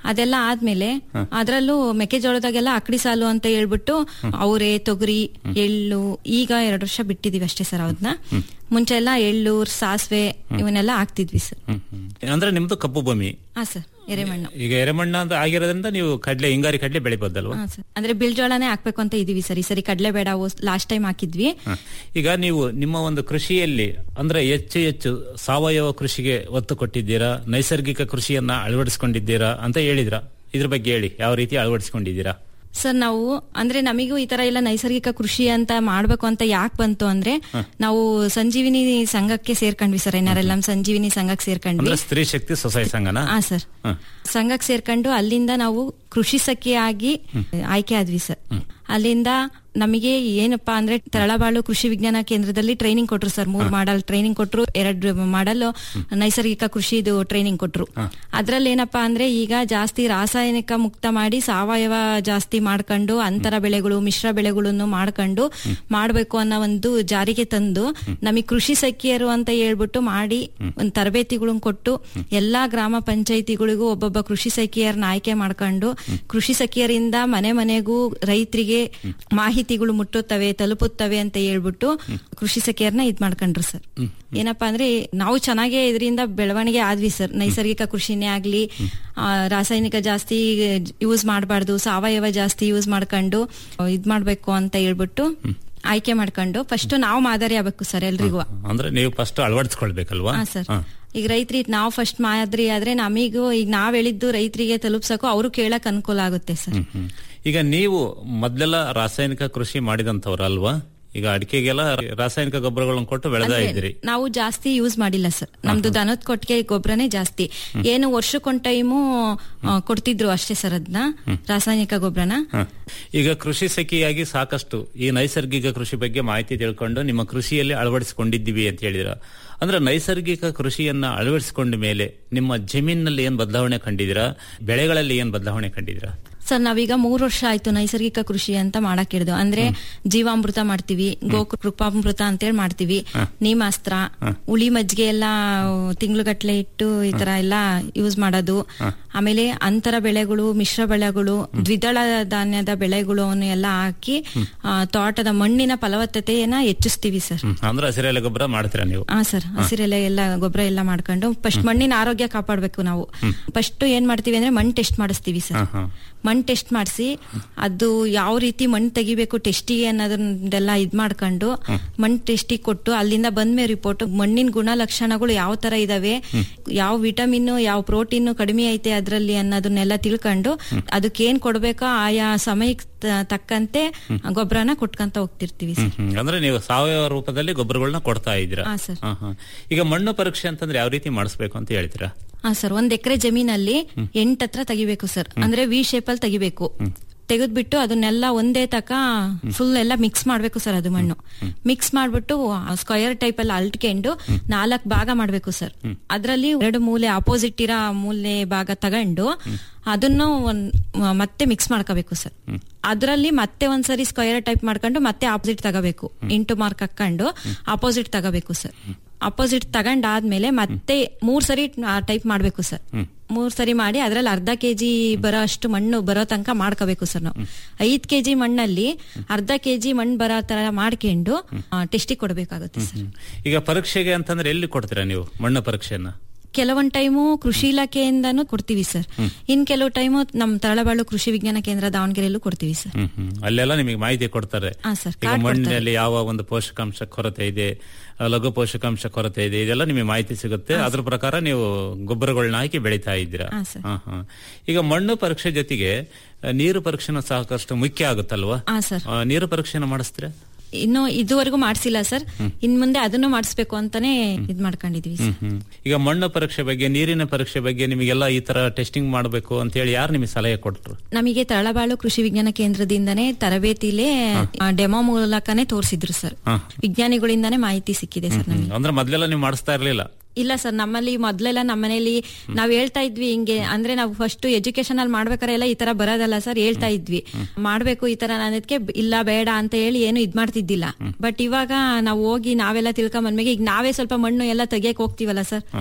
ಅದೆಲ್ಲ ಆದ್ಮೇಲೆ ಅದ್ರಲ್ಲೂ ಮೆಕ್ಕೆಜೋಳದಾಗೆಲ್ಲ ಅಕ್ಕಡಿ ಸಾಲು ಅಂತ ಹೇಳ್ಬಿಟ್ಟು ಅವರೆ ತೊಗರಿ ಎಳ್ಳು ಈಗ ಎರಡು ವರ್ಷ ಬಿಟ್ಟಿದೀವಿ ಅಷ್ಟೇ ಸರ್ ಅದನ್ನ ಮುಂಚೆ ಎಲ್ಲ ಎಳ್ಳು ಸಾಸಿವೆ ಇವನ್ನೆಲ್ಲ ಹಾಕ್ತಿದ್ವಿ ಸರ್ ಹ್ಮ್, ಹ್ಮ್. ಅಂದ್ರೆ ನಿಮ್ದು ಕಪ್ಪು ಭೂಮಿ ಹಾ ಸರ್ ಎರೆಮಣ್ಣು ಈಗ ಎರೆಮಣ್ಣ ಅಂತ ಆಗಿರೋದ್ರಿಂದ ನೀವು ಕಡ್ಲೆ ಹಿಂಗಾರಿ ಕಡ್ಲೆ ಬೆಳಿಬೋದಲ್ವಾ ಹಾ ಸರ್ ಅಂದ್ರೆ ಬಿಳ್ಜೋಳನೇ ಹಾಕ್ಬೇಕು ಅಂತ ಇದೀವಿ ಸರ್ ಈ ಸರಿ ಕಡ್ಲೆ ಬೇಡ ಲಾಸ್ಟ್ ಟೈಮ್ ಹಾಕಿದ್ವಿ ಹ. ಈಗ ನೀವು ನಿಮ್ಮ ಒಂದು ಕೃಷಿಯಲ್ಲಿ ಅಂದ್ರೆ ಹೆಚ್ಚು ಹೆಚ್ಚು ಸಾವಯವ ಕೃಷಿಗೆ ಒತ್ತು ಕೊಟ್ಟಿದ್ದೀರಾ ನೈಸರ್ಗಿಕ ಕೃಷಿಯನ್ನ ಅಳವಡಿಸಿಕೊಂಡಿದ್ದೀರಾ ಅಂತ ಹೇಳಿದ್ರ ಇದ್ರ ಬಗ್ಗೆ ಹೇಳಿ ಯಾವ ರೀತಿ ಅಳವಡಿಸಿಕೊಂಡಿದ್ದೀರಾ ಸರ್ ನಾವು ಅಂದ್ರೆ ನಮಿಗೂ ಈ ತರ ಎಲ್ಲ ನೈಸರ್ಗಿಕ ಕೃಷಿ ಅಂತ ಮಾಡ್ಬೇಕು ಅಂತ ಯಾಕೆ ಬಂತು ಅಂದ್ರೆ ನಾವು ಸಂಜೀವಿನಿ ಸಂಘಕ್ಕೆ ಸೇರ್ಕೊಂಡ್ವಿ ಸರ್ ಏನಾರೆಲ್ಲ ಸಂಜೀವಿನಿ ಸಂಘಕ್ಕೆ ಸೇರ್ಕೊಂಡ್ವಿ ಅಂದ್ರೆ ಸ್ತ್ರೀ ಶಕ್ತಿ ಸೊಸೈಟಿ ಸಂಘನ ಹಾ ಸರ್ ಸಂಘಕ್ಕೆ ಸೇರ್ಕೊಂಡು ಅಲ್ಲಿಂದ ನಾವು ಕೃಷಿ ಸಖಿಯಾಗಿ ಆಯ್ಕೆ ಆದ್ವಿ ಸರ್ ಅಲ್ಲಿಂದ ನಮಗೆ ಏನಪ್ಪಾ ಅಂದ್ರೆ ತರಳಬಾಳು ಕೃಷಿ ವಿಜ್ಞಾನ ಕೇಂದ್ರದಲ್ಲಿ ಟ್ರೈನಿಂಗ್ ಕೊಟ್ರು ಸರ್ ಮೂರ್ ಮಾಡಲ್ ಟ್ರೈನಿಂಗ್ ಕೊಟ್ರು ಎರಡು ಮಾಡಲ್ ನೈಸರ್ಗಿಕ ಕೃಷಿದು ಟ್ರೈನಿಂಗ್ ಕೊಟ್ರು ಅದ್ರಲ್ಲಿ ಏನಪ್ಪಾ ಅಂದ್ರೆ ಈಗ ಜಾಸ್ತಿ ರಾಸಾಯನಿಕ ಮುಕ್ತ ಮಾಡಿ ಸಾವಯವ ಜಾಸ್ತಿ ಮಾಡ್ಕೊಂಡು ಅಂತರ ಬೆಳೆಗಳು ಮಿಶ್ರ ಬೆಳೆಗಳನ್ನು ಮಾಡ್ಕೊಂಡು ಮಾಡ್ಬೇಕು ಅನ್ನೋ ಒಂದು ಜಾರಿಗೆ ತಂದು ನಮಗೆ ಕೃಷಿ ಸಖಿಯರು ಅಂತ ಹೇಳ್ಬಿಟ್ಟು ಮಾಡಿ ಒಂದು ತರಬೇತಿಗಳನ್ನ ಕೊಟ್ಟು ಎಲ್ಲಾ ಗ್ರಾಮ ಪಂಚಾಯಿತಿಗಳಿಗೂ ಒಬ್ಬೊಬ್ಬ ಕೃಷಿ ಸಖಿಯರನ್ನ ಆಯ್ಕೆ ಮಾಡ್ಕೊಂಡು ಕೃಷಿ ಸಖಿಯರಿಂದ ಮನೆ ಮನೆಗೂ ರೈತರಿಗೆ ಮಾಹಿತಿಗಳು ಮುಟ್ಟುತ್ತವೆ ತಲುಪುತ್ತವೆ ಅಂತ ಹೇಳ್ಬಿಟ್ಟು ಕೃಷಿ ಸಖಿಯರನ್ನ ಇದ್ ಮಾಡ್ಕೊಂಡ್ರು ಸರ್ ಏನಪ್ಪಾ ಅಂದ್ರೆ ನಾವು ಚೆನ್ನಾಗೇ ಇದರಿಂದ ಬೆಳವಣಿಗೆ ಆದ್ವಿ ಸರ್ ನೈಸರ್ಗಿಕ ಕೃಷಿನೇ ಆಗ್ಲಿ ಆ, ರಾಸಾಯನಿಕ ಜಾಸ್ತಿ ಯೂಸ್ ಮಾಡಬಾರ್ದು ಸಾವಯವ ಜಾಸ್ತಿ ಯೂಸ್ ಮಾಡ್ಕೊಂಡು ಆ, ಇದ್ ಮಾಡ್ಬೇಕು ಅಂತ ಹೇಳ್ಬಿಟ್ಟು ಆಯ್ಕೆ ಮಾಡ್ಕೊಂಡು ಫಸ್ಟ್ ನಾವು ಮಾದರಿ ಆಗ್ಬೇಕು ಸರ್ ಎಲ್ರಿಗೂ ಅಂದ್ರೆ ನೀವು ಫಸ್ಟ್ ಅಳವಡಿಸ್ಕೊಳ್ಬೇಕಲ್ವಾ ಹಾ ಸರ್ ಹ. ಈಗ ರೈತರಿಗೆ ನಾವು ಫಸ್ಟ್ ಮಾದರಿ ಆದ್ರೆ ನಮಿಗೂ ಈಗ ನಾವ್ ಹೇಳಿದ್ದು ರೈತರಿಗೆ ತಲುಪ್ಸಕ್ಕೂ ಅವರು ಕೇಳಕ್ ಅನುಕೂಲ ಆಗುತ್ತೆ ಸರ್ ಹ್ಮ್, ಹ್ಮ್. ಈಗ ನೀವು ಮೊದ್ಲೆಲ್ಲ ರಾಸಾಯನಿಕ ಕೃಷಿ ಮಾಡಿದಂತವ್ರು ಅಲ್ವಾ ಈಗ ಅಡಿಕೆಗೆಲ್ಲ ರಾಸಾಯನಿಕ ಗೊಬ್ಬರಗಳನ್ನು ಕೊಟ್ಟು ಬೆಳೆದ ಇದ್ದೀರಿ ನಾವು ಜಾಸ್ತಿ ಯೂಸ್ ಮಾಡಿಲ್ಲ ಸರ್ ನಮ್ದು ದನದ ಕೊಟ್ಟಿಗೆ ಗೊಬ್ಬರನೇ ಜಾಸ್ತಿ ಏನು ವರ್ಷಕ್ಕೊಂದ್ ಟೈಮು ಕೊಡ್ತಿದ್ರು ಅಷ್ಟೇ ಸರ್ ಅದನ್ನ ರಾಸಾಯನಿಕ ಗೊಬ್ಬರನ ಹ. ಈಗ ಕೃಷಿ ಸಖಿಯಾಗಿ ಸಾಕಷ್ಟು ಈ ನೈಸರ್ಗಿಕ ಕೃಷಿ ಬಗ್ಗೆ ಮಾಹಿತಿ ತಿಳ್ಕೊಂಡು ನಿಮ್ಮ ಕೃಷಿಯಲ್ಲಿ ಅಳವಡಿಸಿಕೊಂಡಿದ್ದೀವಿ ಅಂತ ಹೇಳಿದ್ರ ಅಂದ್ರೆ ನೈಸರ್ಗಿಕ ಕೃಷಿಯನ್ನ ಅಳವಡಿಸಿಕೊಂಡ ಮೇಲೆ ನಿಮ್ಮ ಜಮೀನಿನಲ್ಲಿ ಏನ್ ಬದಲಾವಣೆ ಕಂಡಿದ್ದೀರಾ ಬೆಳೆಗಳಲ್ಲಿ ಏನ್ ಬದಲಾವಣೆ ಕಂಡಿದ್ದೀರಾ ಸರ್ ನಾವೀಗ ಮೂರ್ ವರ್ಷ ಆಯ್ತು ನೈಸರ್ಗಿಕ ಕೃಷಿ ಅಂತ ಮಾಡಕ್ ಹಿಡ್ದು ಅಂದ್ರೆ ಜೀವಾಮೃತ ಮಾಡ್ತೀವಿ ಗೋಕು ಕೃಪಾಮೃತ ಅಂತೇಳಿ ಮಾಡ್ತೀವಿ ನೀಮಾಸ್ತ್ರ ಉಳಿ ಮಜ್ಜಿಗೆ ಎಲ್ಲ ತಿಂಗ್ಳುಗಟ್ಲೆ ಇಟ್ಟು ಈ ತರ ಎಲ್ಲ ಯೂಸ್ ಮಾಡೋದು ಆಮೇಲೆ ಅಂತರ ಬೆಳೆಗಳು ಮಿಶ್ರ ಬೆಳೆಗಳು ದ್ವಿದಳ ಧಾನ್ಯದ ಬೆಳೆಗಳು ಎಲ್ಲ ಹಾಕಿ ಆ, ತೋಟದ ಮಣ್ಣಿನ ಫಲವತ್ತತೆಯನ್ನ ಹೆಚ್ಚಿಸ್ತೀವಿ ಸರ್ ಹ್ಮ್. ಅಂದ್ರೆ ಹಸಿರೆಲೆ ಗೊಬ್ಬರ ಮಾಡ್ತೀರಾ ನೀವು ಹಾ ಸರ್ ಹಸಿರೆಲೆ ಎಲ್ಲ ಗೊಬ್ಬರ ಎಲ್ಲ ಮಾಡ್ಕೊಂಡು ಫಸ್ಟ್ ಮಣ್ಣಿನ ಆರೋಗ್ಯ ಕಾಪಾಡ್ಬೇಕು ನಾವು ಫಸ್ಟ್ ಏನ್ ಮಾಡ್ತೀವಿ ಅಂದ್ರೆ ಮಣ್ಣು ಟೆಸ್ಟ್ ಮಾಡಿಸ್ತೀವಿ ಸರ್ ಹ, ಹ. ಮಣ್ಣು ಟೆಸ್ಟ್ ಮಾಡಿಸಿ ಅದು ಯಾವ ರೀತಿ ಮಣ್ಣು ತೆಗಿಬೇಕು ಟೆಸ್ಟಿಗೆ ಅನ್ನೋದನ್ನೆಲ್ಲ ಇದ್ ಮಾಡ್ಕೊಂಡು ಮಣ್ಣು ಟೆಸ್ಟಿಗೆ ಕೊಟ್ಟು ಅಲ್ಲಿಂದ ಬಂದ್ಮೇಲೆ ರಿಪೋರ್ಟ್ ಮಣ್ಣಿನ ಗುಣಲಕ್ಷಣಗಳು ಯಾವ ತರ ಇದಾವೆ ಯಾವ ವಿಟಮಿನ್ ಯಾವ ಪ್ರೋಟೀನ್ ಕಡಿಮೆ ಐತೆ ಅದ್ರಲ್ಲಿ ಅನ್ನೋದನ್ನೆಲ್ಲ ತಿಳ್ಕೊಂಡು ಅದಕ್ಕೆ ಏನ್ ಕೊಡ್ಬೇಕೋ ಆಯಾ ಸಮಯಕ್ಕೆ ತ- ತಕ್ಕಂತೆ ಗೊಬ್ಬರನ ಕೊಟ್ಕೊಂತ ಹೋಗ್ತಿರ್ತೀವಿ ಹ್ಮ್, ಸರ್ ಹ್ಮ್. ಅಂದ್ರೆ ನೀವು ಸಾವಯವ ರೂಪದಲ್ಲಿ ಗೊಬ್ಬರಗಳನ್ನ ಕೊಡ್ತಾ ಇದ್ದೀರಾ ಹಾ, ಸರ್. ಹ, ಹ. ಈಗ ಮಣ್ಣು ಪರೀಕ್ಷೆ ಅಂತಂದ್ರೆ ಯಾವ ರೀತಿ ಮಾಡಿಸ್ಬೇಕು ಅಂತ ಹೇಳ್ತೀರಾ ಹಾ ಸರ್ ಒಂದ್ ಎಕರೆ ಜಮೀನಲ್ಲಿ ಎಂಟ್ ಹತ್ರ ತೆಗಿಬೇಕು ಸರ್ ಅಂದ್ರೆ ವಿ ಶೇಪ್ ಅಲ್ಲಿ ತೆಗಿಬೇಕು ತೆಗೆದ್ಬಿಟ್ಟು ಅದನ್ನೆಲ್ಲ ಒಂದೇ ತಕ ಫುಲ್ ಎಲ್ಲ ಮಿಕ್ಸ್ ಮಾಡ್ಬೇಕು ಸರ್ ಅದು ಮಣ್ಣು ಮಿಕ್ಸ್ ಮಾಡ್ಬಿಟ್ಟು ಸ್ಕ್ವಯರ್ ಟೈಪ್ ಅಲ್ಲಿ ಅಲ್ಟ್ಕೊಂಡು ನಾಲ್ಕ್ ಭಾಗ ಮಾಡ್ಬೇಕು ಸರ್ ಅದ್ರಲ್ಲಿ ಎರಡು ಮೂಲೆ ಅಪೋಸಿಟ್ ಇರೋ ಮೂಲೆ ಭಾಗ ತಗೊಂಡು ಅದನ್ನು ಒಂದ್ ಮ- ಮತ್ತೆ ಮಿಕ್ಸ್ ಮಾಡ್ಕೋಬೇಕು ಸರ್ ಅದರಲ್ಲಿ ಮತ್ತೆ ಒಂದ್ಸರಿ ಸ್ಕ್ವಯರ್ ಟೈಪ್ ಮಾಡ್ಕೊಂಡು ಮತ್ತೆ ಆಪೋಸಿಟ್ ತಗೋಬೇಕು ಇಂಟು ಮಾರ್ಕ್ ಹಾಕೊಂಡು ಅಪೋಸಿಟ್ ತಗೋಬೇಕು ಸರ್ ಅಪೋಸಿಟ್ ತಗೊಂಡಾದ್ಮೇಲೆ ಮತ್ತೆ ಮೂರ್ ಸರಿ ಟೈಪ್ ಮಾಡ್ಬೇಕು ಸರ್ ಮೂರ್ ಸರಿ ಮಾಡಿ ಅದ್ರಲ್ಲಿ ಅರ್ಧ ಕೆಜಿ ಬರೋ ಅಷ್ಟು ಮಣ್ಣು ಬರೋ ತನಕ ಮಾಡ್ಕೋಬೇಕು ಸರ್ ನಾವು ಐದ್ ಕೆಜಿ ಮಣ್ಣಲ್ಲಿ ಅರ್ಧ ಕೆಜಿ ಮಣ್ಣು ಬರೋ ತರ ಮಾಡ್ಕೊಂಡು ಟೆಸ್ಟಿಗೆ ಕೊಡ್ಬೇಕಾಗುತ್ತೆ ಸರ್ ಈಗ ಪರೀಕ್ಷೆಗೆ ಅಂತಂದ್ರೆ ಎಲ್ಲಿ ಕೊಡ್ತೀರಾ ನೀವು ಮಣ್ಣು ಪರೀಕ್ಷೆಯನ್ನ ಕೆಲವೊಂದ್ ಟೈಮು ಕೃಷಿ ಇಲಾಖೆಯಿಂದಾನು ಕೊಡ್ತೀವಿ ಸರ್ ಇನ್ ಕೆಲವು ಟೈಮು ನಮ್ ತರಳಬಾಳು ಕೃಷಿ ವಿಜ್ಞಾನ ಕೇಂದ್ರ ದಾವಣಗೆರೆಯಲ್ಲೂ ಕೊಡ್ತೀವಿ ಸರ್ ಹ್ಮ್ ಹ್ಮ್. ಅಲ್ಲೆಲ್ಲ ನಿಮಗೆ ಮಾಹಿತಿ ಕೊಡ್ತಾರೆ ಹಾ, ಸರ್. ಈಗ ಕಾರ್ಡ್ ಮಣ್ಣಿನಲ್ಲಿ ಯಾವ ಒಂದು ಪೋಷಕಾಂಶ ಕೊರತೆ ಇದೆ ಆ, ಲಘು ಪೋಷಕಾಂಶ ಕೊರತೆ ಇದೆ ಇದೆಲ್ಲ ನಿಮಗೆ ಮಾಹಿತಿ ಸಿಗುತ್ತೆ ಅದ್ರ ಪ್ರಕಾರ ನೀವು ಗೊಬ್ಬರಗಳನ್ನ ಹಾಕಿ ಬೆಳಿತಾ ಇದ್ದೀರಾ ಹಾ, ಸರ್. ಹಾ, ಹಾ. ಈಗ ಮಣ್ಣು ಪರೀಕ್ಷೆ ಜೊತೆಗೆ ಆ, ನೀರು ಪರೀಕ್ಷೆನ ಸಾಕಷ್ಟು ಮುಖ್ಯ ಆಗುತ್ತಲ್ವಾ ಹಾ ಸರ್ ಆ, ನೀರು ಪರೀಕ್ಷೆನ ಮಾಡಿಸ್ತೀರಾ ಇನ್ನು ಇದುವರೆಗೂ ಮಾಡ್ಸಿಲ್ಲ ಸರ್ ಇನ್ ಮುಂದೆ ಅದನ್ನು ಮಾಡಿಸ್ಬೇಕು ಅಂತಾನೆ ಇದ್ ಮಾಡ್ಕೊಂಡಿದೀವಿ ಸರ್ ಹ್ಮ್. ಈಗ ಮಣ್ಣು ಪರೀಕ್ಷೆ ಬಗ್ಗೆ ನೀರಿನ ಪರೀಕ್ಷೆ ಬಗ್ಗೆ ನಿಮಗೆಲ್ಲ ಈ ತರ ಟೆಸ್ಟಿಂಗ್ ಮಾಡಬೇಕು ಅಂತ ಹೇಳಿ ಯಾರು ನಿಮಗೆ ಸಲಹೆ ಕೊಟ್ರು ನಮಗೆ ತರಳಬಾಳು ಕೃಷಿ ವಿಜ್ಞಾನ ಕೇಂದ್ರದಿಂದನೇ ತರಬೇತಿಲೇ ಡೆಮೋ ಮೂಲಕನೇ ತೋರಿಸಿದ್ರು ಸರ್ ಹಾ. ವಿಜ್ಞಾನಿಗಳಿಂದಾನೇ ಮಾಹಿತಿ ಸಿಕ್ಕಿದೆ ಸರ್ ನಮಗೆ ಅಂದ್ರೆ ಮೊದ್ಲೆಲ್ಲ ನೀವು ಮಾಡಿಸ್ತಾ ಇರ್ಲಿಲ್ಲ ಇಲ್ಲ ಸರ್ ನಮ್ಮಲ್ಲಿ ಮೊದ್ಲೆಲ್ಲ ನಮ್ಮನೇಲಿ ನಾವ್ ಹೇಳ್ತಾ ಇದ್ವಿ ಹಿಂಗೆ ಅಂದ್ರೆ ನಾವು ಫಸ್ಟ್ ಎಜುಕೇಶನ್ ಅಲ್ಲಿ ಮಾಡ್ಬೇಕಾರೆ ಎಲ್ಲ ಈ ತರ ಬರೋದಲ್ಲ ಸರ್ ಹೇಳ್ತಾ ಇದ್ವಿ ಮಾಡ್ಬೇಕು ಈ ತರ ಅನ್ನೋದಕ್ಕೆ ಇಲ್ಲ ಬೇಡ ಅಂತ ಹೇಳಿ ಏನು ಇದ್ ಮಾಡ್ತಿದ್ದಿಲ್ಲ ಬಟ್ ಇವಾಗ ನಾವು ಹೋಗಿ ನಾವೆಲ್ಲ ತಿಳ್ಕೊಂಬಂದ್ಮೇಲೆ ಈಗ ನಾವೇ ಸ್ವಲ್ಪ ಮಣ್ಣು ಎಲ್ಲ ತೆಗಿಯಕ್ ಹೋಗ್ತೀವಲ್ಲ ಸರ್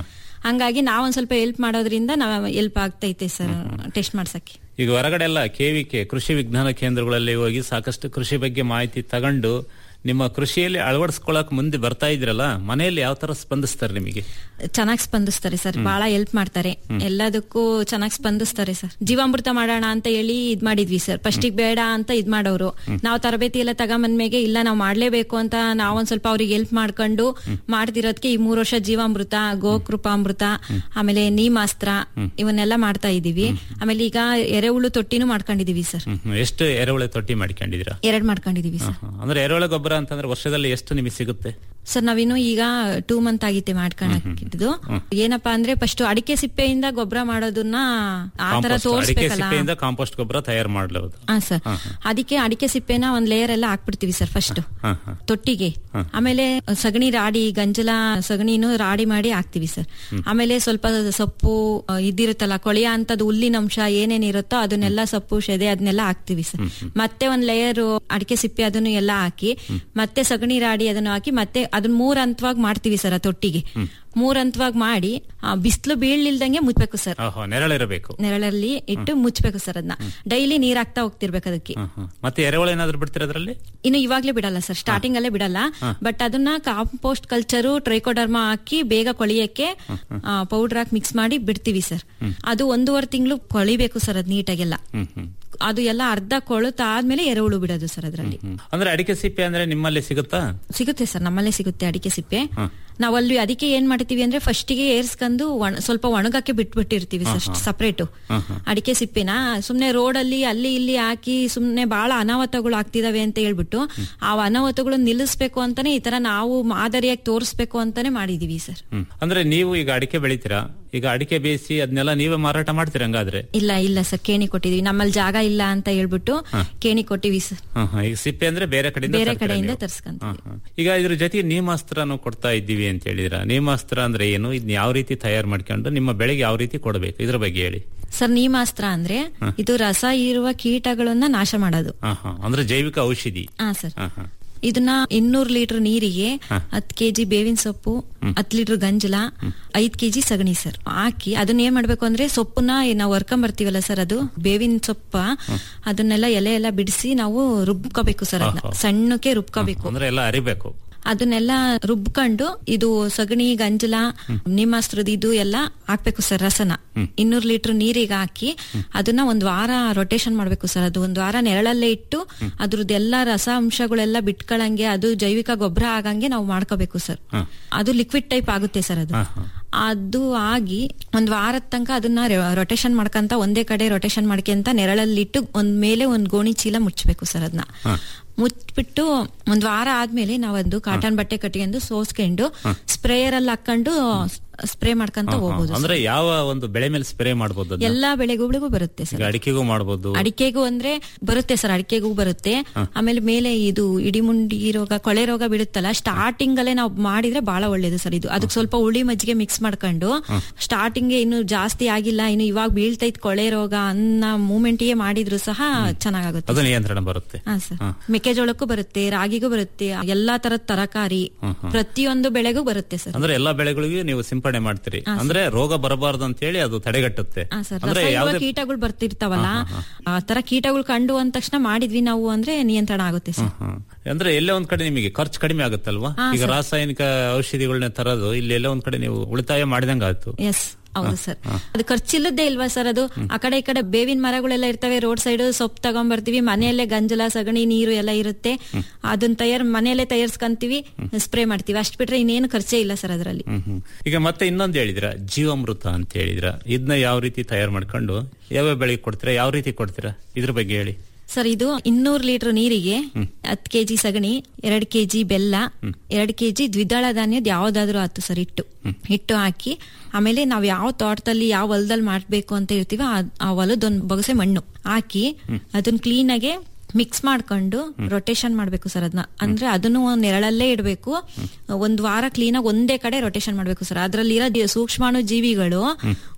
ಹಂಗಾಗಿ ನಾವೊಂದ್ ಸ್ವಲ್ಪ ಹೆಲ್ಪ್ ಮಾಡೋದ್ರಿಂದ ನಾವ್ ಹೆಲ್ಪ್ ಆಗ್ತೈತೆ ಸರ್ ಟೆಸ್ಟ್ ಮಾಡ್ಸಕ್ಕೆ ಈಗ ಹೊರಗಡೆ ಎಲ್ಲ ಕೆವಿಕೆ ಕೃಷಿ ವಿಜ್ಞಾನ ಕೇಂದ್ರಗಳಲ್ಲಿ ಹೋಗಿ ಸಾಕಷ್ಟು ಕೃಷಿ ಬಗ್ಗೆ ಮಾಹಿತಿ ತಗೊಂಡು ನಿಮ್ಮ ಕೃಷಿಯಲ್ಲಿ ಅಳವಡಿಸ್ಕೊಳಕ್ ಮುಂದೆ ಬರ್ತಾ ಇದ್ರಲ್ಲ ಮನೆಯಲ್ಲಿ ಯಾವ ತರ ಸ್ಪಂದಿಸ್ತಾರೆ ನಿಮಗೆ ಚೆನ್ನಾಗಿ ಸ್ಪಂದಿಸ್ತಾರೆ ಸರ್ ಬಹಳ ಹೆಲ್ಪ್ ಮಾಡ್ತಾರೆ ಎಲ್ಲದಕ್ಕೂ ಚೆನ್ನಾಗಿ ಸ್ಪಂದಿಸ್ತಾರೆ ಸರ್ ಜೀವಾಮೃತ ಮಾಡೋಣ ಅಂತ ಹೇಳಿ ಇದ್ ಮಾಡಿದ್ವಿ ಸರ್ ಫಸ್ಟಿಗೆ ಬೇಡ ಅಂತ ಇದ್ ಮಾಡೋರು ನಾವು ತರಬೇತಿ ಎಲ್ಲ ತಗೊಂಬಂದ್ಮೇಗೆ ಇಲ್ಲ ನಾವು ಮಾಡ್ಲೇಬೇಕು ಅಂತ ನಾವೊಂದ್ ಸ್ವಲ್ಪ ಅವ್ರಿಗೆ ಹೆಲ್ಪ್ ಮಾಡ್ಕೊಂಡು ಮಾಡ್ತಿರೋದಕ್ಕೆ ಈ ಮೂರ್ ವರ್ಷ ಜೀವಾಮೃತ ಗೋಕೃಪಾಮೃತ ಆಮೇಲೆ ನೀಮಾಸ್ತ್ರ ಇವನ್ನೆಲ್ಲ ಮಾಡ್ತಾ ಇದೀವಿ ಆಮೇಲೆ ಈಗ ಎರೆಹುಳು ತೊಟ್ಟಿನೂ ಮಾಡ್ಕೊಂಡಿದೀವಿ ಸರ್ ಹ್ಮ್, ಹ್ಮ್. ಎಷ್ಟು ಎರೆಹುಳೆ ತೊಟ್ಟಿ ಮಾಡ್ಕೊಂಡಿದ್ದೀರಾ ಎರಡ್ ಮಾಡ್ಕೊಂಡಿದೀವಿ ಸರ್ ಹ, ಅಂದ್ರೆ ಎರೆಹುಳೆ ಗೊಬ್ಬರ ಅಂತಂದ್ರೆ ವರ್ಷದಲ್ಲಿ ಎಷ್ಟು ನಿಮಗೆ ಸಿಗುತ್ತೆ ಸರ್ ನಾವಿನ್ನು ಈಗ ಟೂ ಮಂತ್ ಆಗಿತ್ತೆ ಮಾಡ್ಕೊಂಡಿದ್ದು ಏನಪ್ಪಾ ಅಂದ್ರೆ ಫಸ್ಟ್ ಅಡಿಕೆ ಸಿಪ್ಪೆಯಿಂದ ಗೊಬ್ಬರ ಮಾಡೋದನ್ನ ಆ ತರ ಕಾಂಪೋಸ್ಟ್ ಅಡಿಕೆ ತೋರಿಸ್ಬೇಕಲ್ಲ ಸಿಪ್ಪೆಯಿಂದ ಕಾಂಪೋಸ್ಟ್ ಗೊಬ್ಬರ ತಯಾರು ಮಾಡಬಹುದು ಹಾ ಸರ್ ಅದಕ್ಕೆ ಅಡಿಕೆ ಸಿಪ್ಪೆನ ಒಂದ್ ಲೇಯರ್ ಎಲ್ಲ ಹಾಕ್ಬಿಡ್ತೀವಿ ಸರ್ ಫಸ್ಟ್ ತೊಟ್ಟಿಗೆ ಆಮೇಲೆ ಸಗಣಿ ರಾಡಿ ಗಂಜಲ ಸಗಣಿನು ರಾಡಿ ಮಾಡಿ ಹಾಕ್ತಿವಿ ಸರ್ ಆಮೇಲೆ ಸ್ವಲ್ಪ ಸೊಪ್ಪು ಆ, ಇದಿರುತ್ತಲ್ಲ ಕೊಳೆಯ ಅಂತದ್ ಹುಲ್ಲಿನ ಅಂಶ ಏನೇನ್ ಇರುತ್ತೋ ಅದನ್ನೆಲ್ಲ ಸೊಪ್ಪು ಶೆದೆ ಅದನ್ನೆಲ್ಲ ಹಾಕ್ತಿವಿ ಸರ್ ಮತ್ತೆ ಒಂದ್ ಲೇಯರ್ ಅಡಿಕೆ ಸಿಪ್ಪೆ ಅದನ್ನು ಎಲ್ಲ ಹಾಕಿ ಮತ್ತೆ ಸಗಣಿ ರಾಡಿ ಅದನ್ನು ಹಾಕಿ ಮತ್ತೆ ಅದನ್ನ ಮೂರ್ ಹಂತವಾಗಿ ಮಾಡ್ತೀವಿ ಸರ್ ಆ ತೊಟ್ಟಿಗೆ ಮೂರ್ ಹಂತವಾಗಿ ಮಾಡಿ ಬಿಸಿಲು ಬೀಳ್ಲಿಲ್ದಂಗೆ ಮುಚ್ಬೇಕು ಸರ್ ಓಹೋ ನೆರಳಿರಬೇಕು ನೆರಳಲ್ಲಿ ಇಟ್ಟು ಮುಚ್ಬೇಕು ಸರ್ ಅದನ್ನ ಡೈಲಿ ನೀರ್ ಹಾಕ್ತಾ ಹೋಗ್ತಿರ್ಬೇಕು ಅದಕ್ಕೆ ಹ, ಹ. ಮತ್ತೆ ಎರೆಹುಳು ಏನಾದ್ರು ಬಿಡ್ತೀರ ಅದರಲ್ಲಿ ಇನ್ನು ಇವಾಗ್ಲೇ ಬಿಡಲ್ಲ ಸರ್ ಸ್ಟಾರ್ಟಿಂಗ್ ಅಲ್ಲೇ ಬಿಡಲ್ಲ ಬಟ್ ಅದನ್ನ ಕಾಂಪೋಸ್ಟ್ ಕಲ್ಚರು ಟ್ರೈಕೋಡರ್ಮ ಹಾಕಿ ಬೇಗ ಕೊಳಿಯಕ್ಕೆ ಪೌಡರ್ ಹಾಕಿ ಮಿಕ್ಸ್ ಮಾಡಿ ಬಿಡ್ತೀವಿ ಸರ್ ಅದು ಒಂದೂವರೆ ತಿಂಗಳು ಕೊಳಿಬೇಕು ಸರ್ ಅದ್ ನೀಟಾಗೆಲ್ಲ ಹ್ಮ್ ಹ್ಮ್ ಅದು ಎಲ್ಲ ಅರ್ಧ ಕೊಳುತ್ತಾದ್ಮೇಲೆ ಎರೆಹುಳು ಬಿಡೋದು ಸರ್ ಅದರಲ್ಲಿ ಹ್ಮ್. ಅಂದ್ರೆ ಅಡಿಕೆ ಸಿಪ್ಪೆ ಅಂದ್ರೆ ನಿಮ್ಮಲ್ಲಿ ಸಿಗುತ್ತಾ ಸಿಗುತ್ತೆ ಸರ್ ನಮ್ಮಲ್ಲೇ ಸಿಗುತ್ತೆ ಅಡಿಕೆ ಸಿಪ್ಪೆ ನಾವು ಅಲ್ಲಿ ಅದಕ್ಕೆ ಏನ್ ಮಾಡ್ತೀವಿ ಅಂದ್ರೆ ಫಸ್ಟಿಗೆ ಏರ್ಸ್ಕೊಂಡು ಒಣ- ಸ್ವಲ್ಪ ಒಣಗಕ್ಕೆ ಬಿಟ್ಬಿಟ್ಟಿರ್ತೀವಿ ಸರ್ ಸಪರೇಟ್ ಅಡಿಕೆ ಸಿಪ್ಪೆನ ಸುಮ್ನೆ ರೋಡ್ ಅಲ್ಲಿ ಅಲ್ಲಿ ಇಲ್ಲಿ ಹಾಕಿ ಸುಮ್ನೆ ಬಹಳ ಅನಾಹುತಗಳು ಆಗ್ತಿದಾವೆ ಅಂತ ಹೇಳ್ಬಿಟ್ಟು ಆ ಅನಾಹುತಗಳು ನಿಲ್ಲಿಸ್ಬೇಕು ಅಂತಾನೆ ಈ ತರ ನಾವು ಮಾದರಿಯಾಗಿ ತೋರಿಸ್ಬೇಕು ಅಂತಾನೆ ಮಾಡಿದೀವಿ ಸರ್ ಹ್ಮ್ ಅಂದ್ರೆ ನೀವು ಈಗ ಅಡಿಕೆ ಬೆಳಿತೀರಾ ಈಗ ಅಡಿಕೆ ಬೇಯಿಸಿ ಅದನ್ನೆಲ್ಲ ನೀವೇ ಮಾರಾಟ ಮಾಡ್ತೀರಾ ಹಂಗಾದ್ರೆ ಇಲ್ಲ ಇಲ್ಲ ಸರ್ ಕೇಣಿ ಕೊಟ್ಟಿದೀವಿ ನಮ್ಮಲ್ಲಿ ಜಾಗ ಇಲ್ಲ ಅಂತ ಹೇಳ್ಬಿಟ್ಟು ಕೇಣಿ ಕೊಟ್ಟಿವಿ ಸರ್ ಹ, ಹ. ಈಗ ಸಿಪ್ಪೆ ಅಂದ್ರೆ ಬೇರೆ ಕಡೆಯಿಂದ ಬೇರೆ ತರ್ತೀರಾ ಕಡೆಯಿಂದ ನೀವು? ತರ್ಸ್ಕೊಂತೀವಿ ಹ, ಹ. ಈಗ ಇದ್ರ ಜೊತೆಗೆ ನೀಮಾಸ್ತ್ರನು ಕೊಡ್ತಾ ಇದ್ದೀವಿ ಅಂತ ಹೇಳಿದ್ರ ನೀಮಾಸ್ತ್ರ ಅಂದ್ರೆ ಏನು ಇದನ್ನ ಯಾವ ರೀತಿ ತಯಾರು ಮಾಡ್ಕೊಂಡು ನಿಮ್ಮ ಬೆಳೆಗೆ ಯಾವ ರೀತಿ ಕೊಡಬೇಕು ಇದ್ರ ಬಗ್ಗೆ ಹೇಳಿ ಸರ್ ನೀಮಾಸ್ತ್ರ ಅಂದ್ರೆ ಇದು ರಸ ಇರುವ ಕೀಟಗಳನ್ನ ನಾಶ ಮಾಡೋದು ಹ, ಹ. ಅಂದ್ರೆ ಜೈವಿಕ ಔಷಧಿ ಹಾ ಸರ್ ಹ, ಹ. ಇದನ್ನ ಇನ್ನೂರು ಲೀಟರ್ ನೀರಿಗೆ ಹತ್ ಕೆಜಿ ಬೇವಿನ ಸೊಪ್ಪು ಹತ್ ಲೀಟರ್ ಗಂಜಲ ಐದ್ ಕೆಜಿ ಸಗಣಿ ಸರ್ ಹಾಕಿ ಅದನ್ನ ಏನ್ ಮಾಡ್ಬೇಕು ಅಂದ್ರೆ ಸೊಪ್ಪನ್ನ ನಾವು ವರ್ಕೊಂಡ್ ಬರ್ತೀವಲ್ಲ ಸರ್ ಅದು ಬೇವಿನ ಸೊಪ್ಪ ಅದನ್ನೆಲ್ಲ ಎಲೆ ಎಲ್ಲ ಬಿಡಿಸಿ ನಾವು ರುಬ್ಕೋಬೇಕು ಸರ್ ಅದನ್ನ ಸಣ್ಣಕ್ಕೆ ರುಬ್ಕೋಬೇಕು ಅಂದ್ರೆ ಎಲ್ಲ ಅರಿಬೇಕು ಅದನ್ನೆಲ್ಲ ರುಬ್ಕೊಂಡು ಇದು ಸಗಣಿ ಗಂಜಲ ನಿಮ್ಮಾಸ್ತ್ರದ ಇದು ಎಲ್ಲ ಹಾಕ್ಬೇಕು ಸರ್ ರಸನ ಇನ್ನೂರು ಲೀಟರ್ ನೀರಿಗೆ ಹಾಕಿ ಅದನ್ನ ಒಂದ್ ವಾರ ರೊಟೇಷನ್ ಮಾಡ್ಬೇಕು ಸರ್ ಅದು ಒಂದ್ ವಾರ ನೆರಳಲ್ಲೇ ಇಟ್ಟು ಅದ್ರದ್ದೆಲ್ಲ ರಸ ಅಂಶಗಳೆಲ್ಲ ಬಿಟ್ಕೊಳಂಗೆ ಅದು ಜೈವಿಕ ಗೊಬ್ಬರ ಆಗಂಗೆ ನಾವು ಮಾಡ್ಕೋಬೇಕು ಸರ್ ಅದು ಲಿಕ್ವಿಡ್ ಟೈಪ್ ಆಗುತ್ತೆ ಸರ್ ಅದು ಅದು ಆಗಿ ಒಂದ್ ವಾರದ ತನಕ ಅದನ್ನ ರೊಟೇಷನ್ ಮಾಡ್ಕಂತ ಒಂದೇ ಕಡೆ ರೊಟೇಷನ್ ಮಾಡ್ಕೊಂತ ನೆರಳಲ್ಲಿಟ್ಟು ಒಂದ್ ಮೇಲೆ ಒಂದ್ ಗೋಣಿ ಚೀಲ ಮುಚ್ಚಬೇಕು ಸರ್ ಅದನ್ನ ಮುಚ್ಬಿಟ್ಟು ಒಂದ್ ವಾರ ಆದ್ಮೇಲೆ ನಾವೊಂದು ಕಾಟನ್ ಬಟ್ಟೆ ಕಟ್ಕೊಂಡು ಸೋಸ್ಕೊಂಡು ಸ್ಪ್ರೇಯರ್ ಅಲ್ಲಿ ಹಾಕೊಂಡು ಸ್ಪ್ರೇ ಮಾಡ್ಕೊಂತ ಹೋಗ್ಬೋದು ಅಂದ್ರೆ ಯಾವ ಒಂದು ಬೆಳೆ ಮೇಲೆ ಸ್ಪ್ರೇ ಮಾಡಬಹುದು ಅದನ್ನ? ಎಲ್ಲಾ ಬೆಳೆಗಳಿಗೂ ಬರುತ್ತೆ ಸರ್ ಈಗ ಅಡಿಕೆಗೂ ಮಾಡಬಹುದು ಅಡಿಕೆಗೂ ಅಂದ್ರೆ ಬರುತ್ತೆ ಸರ್ ಅಡಿಕೆಗೂ ಬರುತ್ತೆ ಆಮೇಲೆ ಮೇಲೆ ಇದು ಇಡಿಮುಂಡಿ ರೋಗ ಕೊಳೆ ರೋಗ ಬಿಡುತ್ತಲ್ಲ ಸ್ಟಾರ್ಟಿಂಗ್ ಅಲ್ಲೇ ನಾವು ಮಾಡಿದ್ರೆ ಬಹಳ ಒಳ್ಳೇದು ಸರ್ ಇದು ಅದಕ್ಕೆ ಸ್ವಲ್ಪ ಹುಳಿ ಮಜ್ಜಿಗೆ ಮಿಕ್ಸ್ ಮಾಡ್ಕೊಂಡು ಸ್ಟಾರ್ಟಿಂಗ್ ಇನ್ನು ಜಾಸ್ತಿ ಆಗಿಲ್ಲ ಇನ್ನು ಇವಾಗ ಬೀಳ್ತೈತ್ ಕೊಳೆ ರೋಗ ಅನ್ನ ಮೂಮೆಂಟ್ ಗೆ ಮಾಡಿದ್ರು ಸಹ ಚೆನ್ನಾಗಾಗುತ್ತೆ ಅದು ನಿಯಂತ್ರಣ ಬರುತ್ತೆ ಹಾ ಸರ್ ಮೆಕ್ಕೆಜೋಳಕ್ಕೂ ಬರುತ್ತೆ ರಾಗಿಗೂ ಬರುತ್ತೆ ಎಲ್ಲಾ ತರದ ತರಕಾರಿ ಪ್ರತಿಯೊಂದು ಬೆಳೆಗೂ ಬರುತ್ತೆ ಸರ್ ಅಂದ್ರೆ ಎಲ್ಲಾ ಬೆಳೆಗಳಿಗೂ ನೀವು ಸಿಂಪಡಣೆ ಮಾಡ್ತೀರಿ ಅಂದ್ರೆ ರೋಗ ಬರಬಾರದು ಅಂತ ಹೇಳಿ ಅದು ತಡೆಗಟ್ಟುತ್ತೆ ಹಾ ಸರ್ ಅಂದ್ರೆ ರಸ ಇರುವ ಯಾವುದೇ ಕೀಟಗಳು ಬರ್ತಿರ್ತಾವಲ್ಲ ಆ ತರ ಕೀಟಗಳು ಕಂಡು ಅಂದ ತಕ್ಷಣ ಮಾಡಿದ್ವಿ ನಾವು ಅಂದ್ರೆ ನಿಯಂತ್ರಣ ಆಗುತ್ತೆ ಸರ್ ಹ್ಮ್. ಅಂದ್ರೆ ಎಲ್ಲೇ ಒಂದ್ ಕಡೆ ನಿಮಗೆ ಖರ್ಚು ಕಡಿಮೆ ಆಗುತ್ತಲ್ವಾ ಈಗ ರಾಸಾಯನಿಕ ಔಷಧಿಗಳನ್ನ ತರೋದು ಇಲ್ಲಿ ಎಲ್ಲೇ ಒಂದ್ ಕಡೆ ನೀವು ಉಳಿತಾಯ ಮಾಡಿದಂಗ ಆಯ್ತು ಎಸ್ ಹೌದು ಸರ್ ಅದು ಖರ್ಚಿಲ್ಲದ್ದೇ ಇಲ್ವಾ ಸರ್ ಅದು ಆ ಕಡೆ ಈ ಕಡೆ ಬೇವಿನ ಮರಗಳೆಲ್ಲ ಇರ್ತವೆ ರೋಡ್ ಸೈಡ್ ಸೊಪ್ಪು ತಗೊಂಡ್ಬರ್ತೀವಿ ಮನೆಯಲ್ಲೇ ಗಂಜಲ ಸಗಣಿ ನೀರು ಎಲ್ಲ ಇರುತ್ತೆ ಅದನ್ನ ತಯಾರ್ ಮನೆಯಲ್ಲೇ ತಯಾರಿಸ್ಕೊಂತೀವಿ ಸ್ಪ್ರೇ ಮಾಡ್ತೀವಿ ಅಷ್ಟ್ ಬಿಟ್ರೆ ಇನ್ನೇನು ಖರ್ಚೇ ಇಲ್ಲ ಸರ್ ಅದರಲ್ಲಿ ಹ್ಮ್ ಹ್ಮ್. ಈಗ ಮತ್ತೆ ಇನ್ನೊಂದು ಹೇಳಿದ್ರ ಜೀವಾಮೃತ ಅಂತ ಹೇಳಿದ್ರ ಇದನ್ನ ಯಾವ ರೀತಿ ತಯಾರು ಮಾಡ್ಕೊಂಡು ಯಾವ್ಯಾವ ಬೆಳೆಗೆ ಕೊಡ್ತೀರಾ ಯಾವ ರೀತಿ ಕೊಡ್ತೀರಾ ಇದ್ರ ಬಗ್ಗೆ ಹೇಳಿ ಸರ್ ಇದು ಇನ್ನೂರು ಲೀಟರ್ ನೀರಿಗೆ ಹತ್ತು ಕೆಜಿ ಸಗಣಿ ಎರಡ್ ಕೆಜಿ ಬೆಲ್ಲ ಎರಡ್ ಕೆಜಿ ದ್ವಿದಳ ಧಾನ್ಯದ ಯಾವ್ದಾದ್ರು ಆತು ಸರ್ ಹಿಟ್ಟು ಹಿಟ್ಟು ಹಾಕಿ ಆಮೇಲೆ ನಾವ್ ಯಾವ ತೋಟದಲ್ಲಿ ಯಾವ ಹೊಲದಲ್ಲಿ ಮಾಡ್ಬೇಕು ಅಂತ ಇರ್ತೀವೋ ಆ- ಆ ಹೊಲದೊಂದ್ ಬೊಗಸೆ ಮಣ್ಣು ಹಾಕಿ ಅದನ್ನ ಕ್ಲೀನ್ ಆಗಿ ಮಿಕ್ಸ್ ಮಾಡ್ಕೊಂಡು ರೊಟೇಷನ್ ಮಾಡ್ಬೇಕು ಸರ್ ಅದನ್ನ ಅಂದ್ರೆ ಅದನ್ನು ಒಂದ್ ನೆರಳಲ್ಲೇ ಇಡಬೇಕು ಒಂದ್ ವಾರ ಕ್ಲೀನ್ ಆಗಿ ಒಂದೇ ಕಡೆ ರೊಟೇಷನ್ ಮಾಡ್ಬೇಕು ಸರ್ ಅದ್ರಲ್ಲಿರೋ ದಿ- ಸೂಕ್ಷ್ಮಾಣು ಜೀವಿಗಳು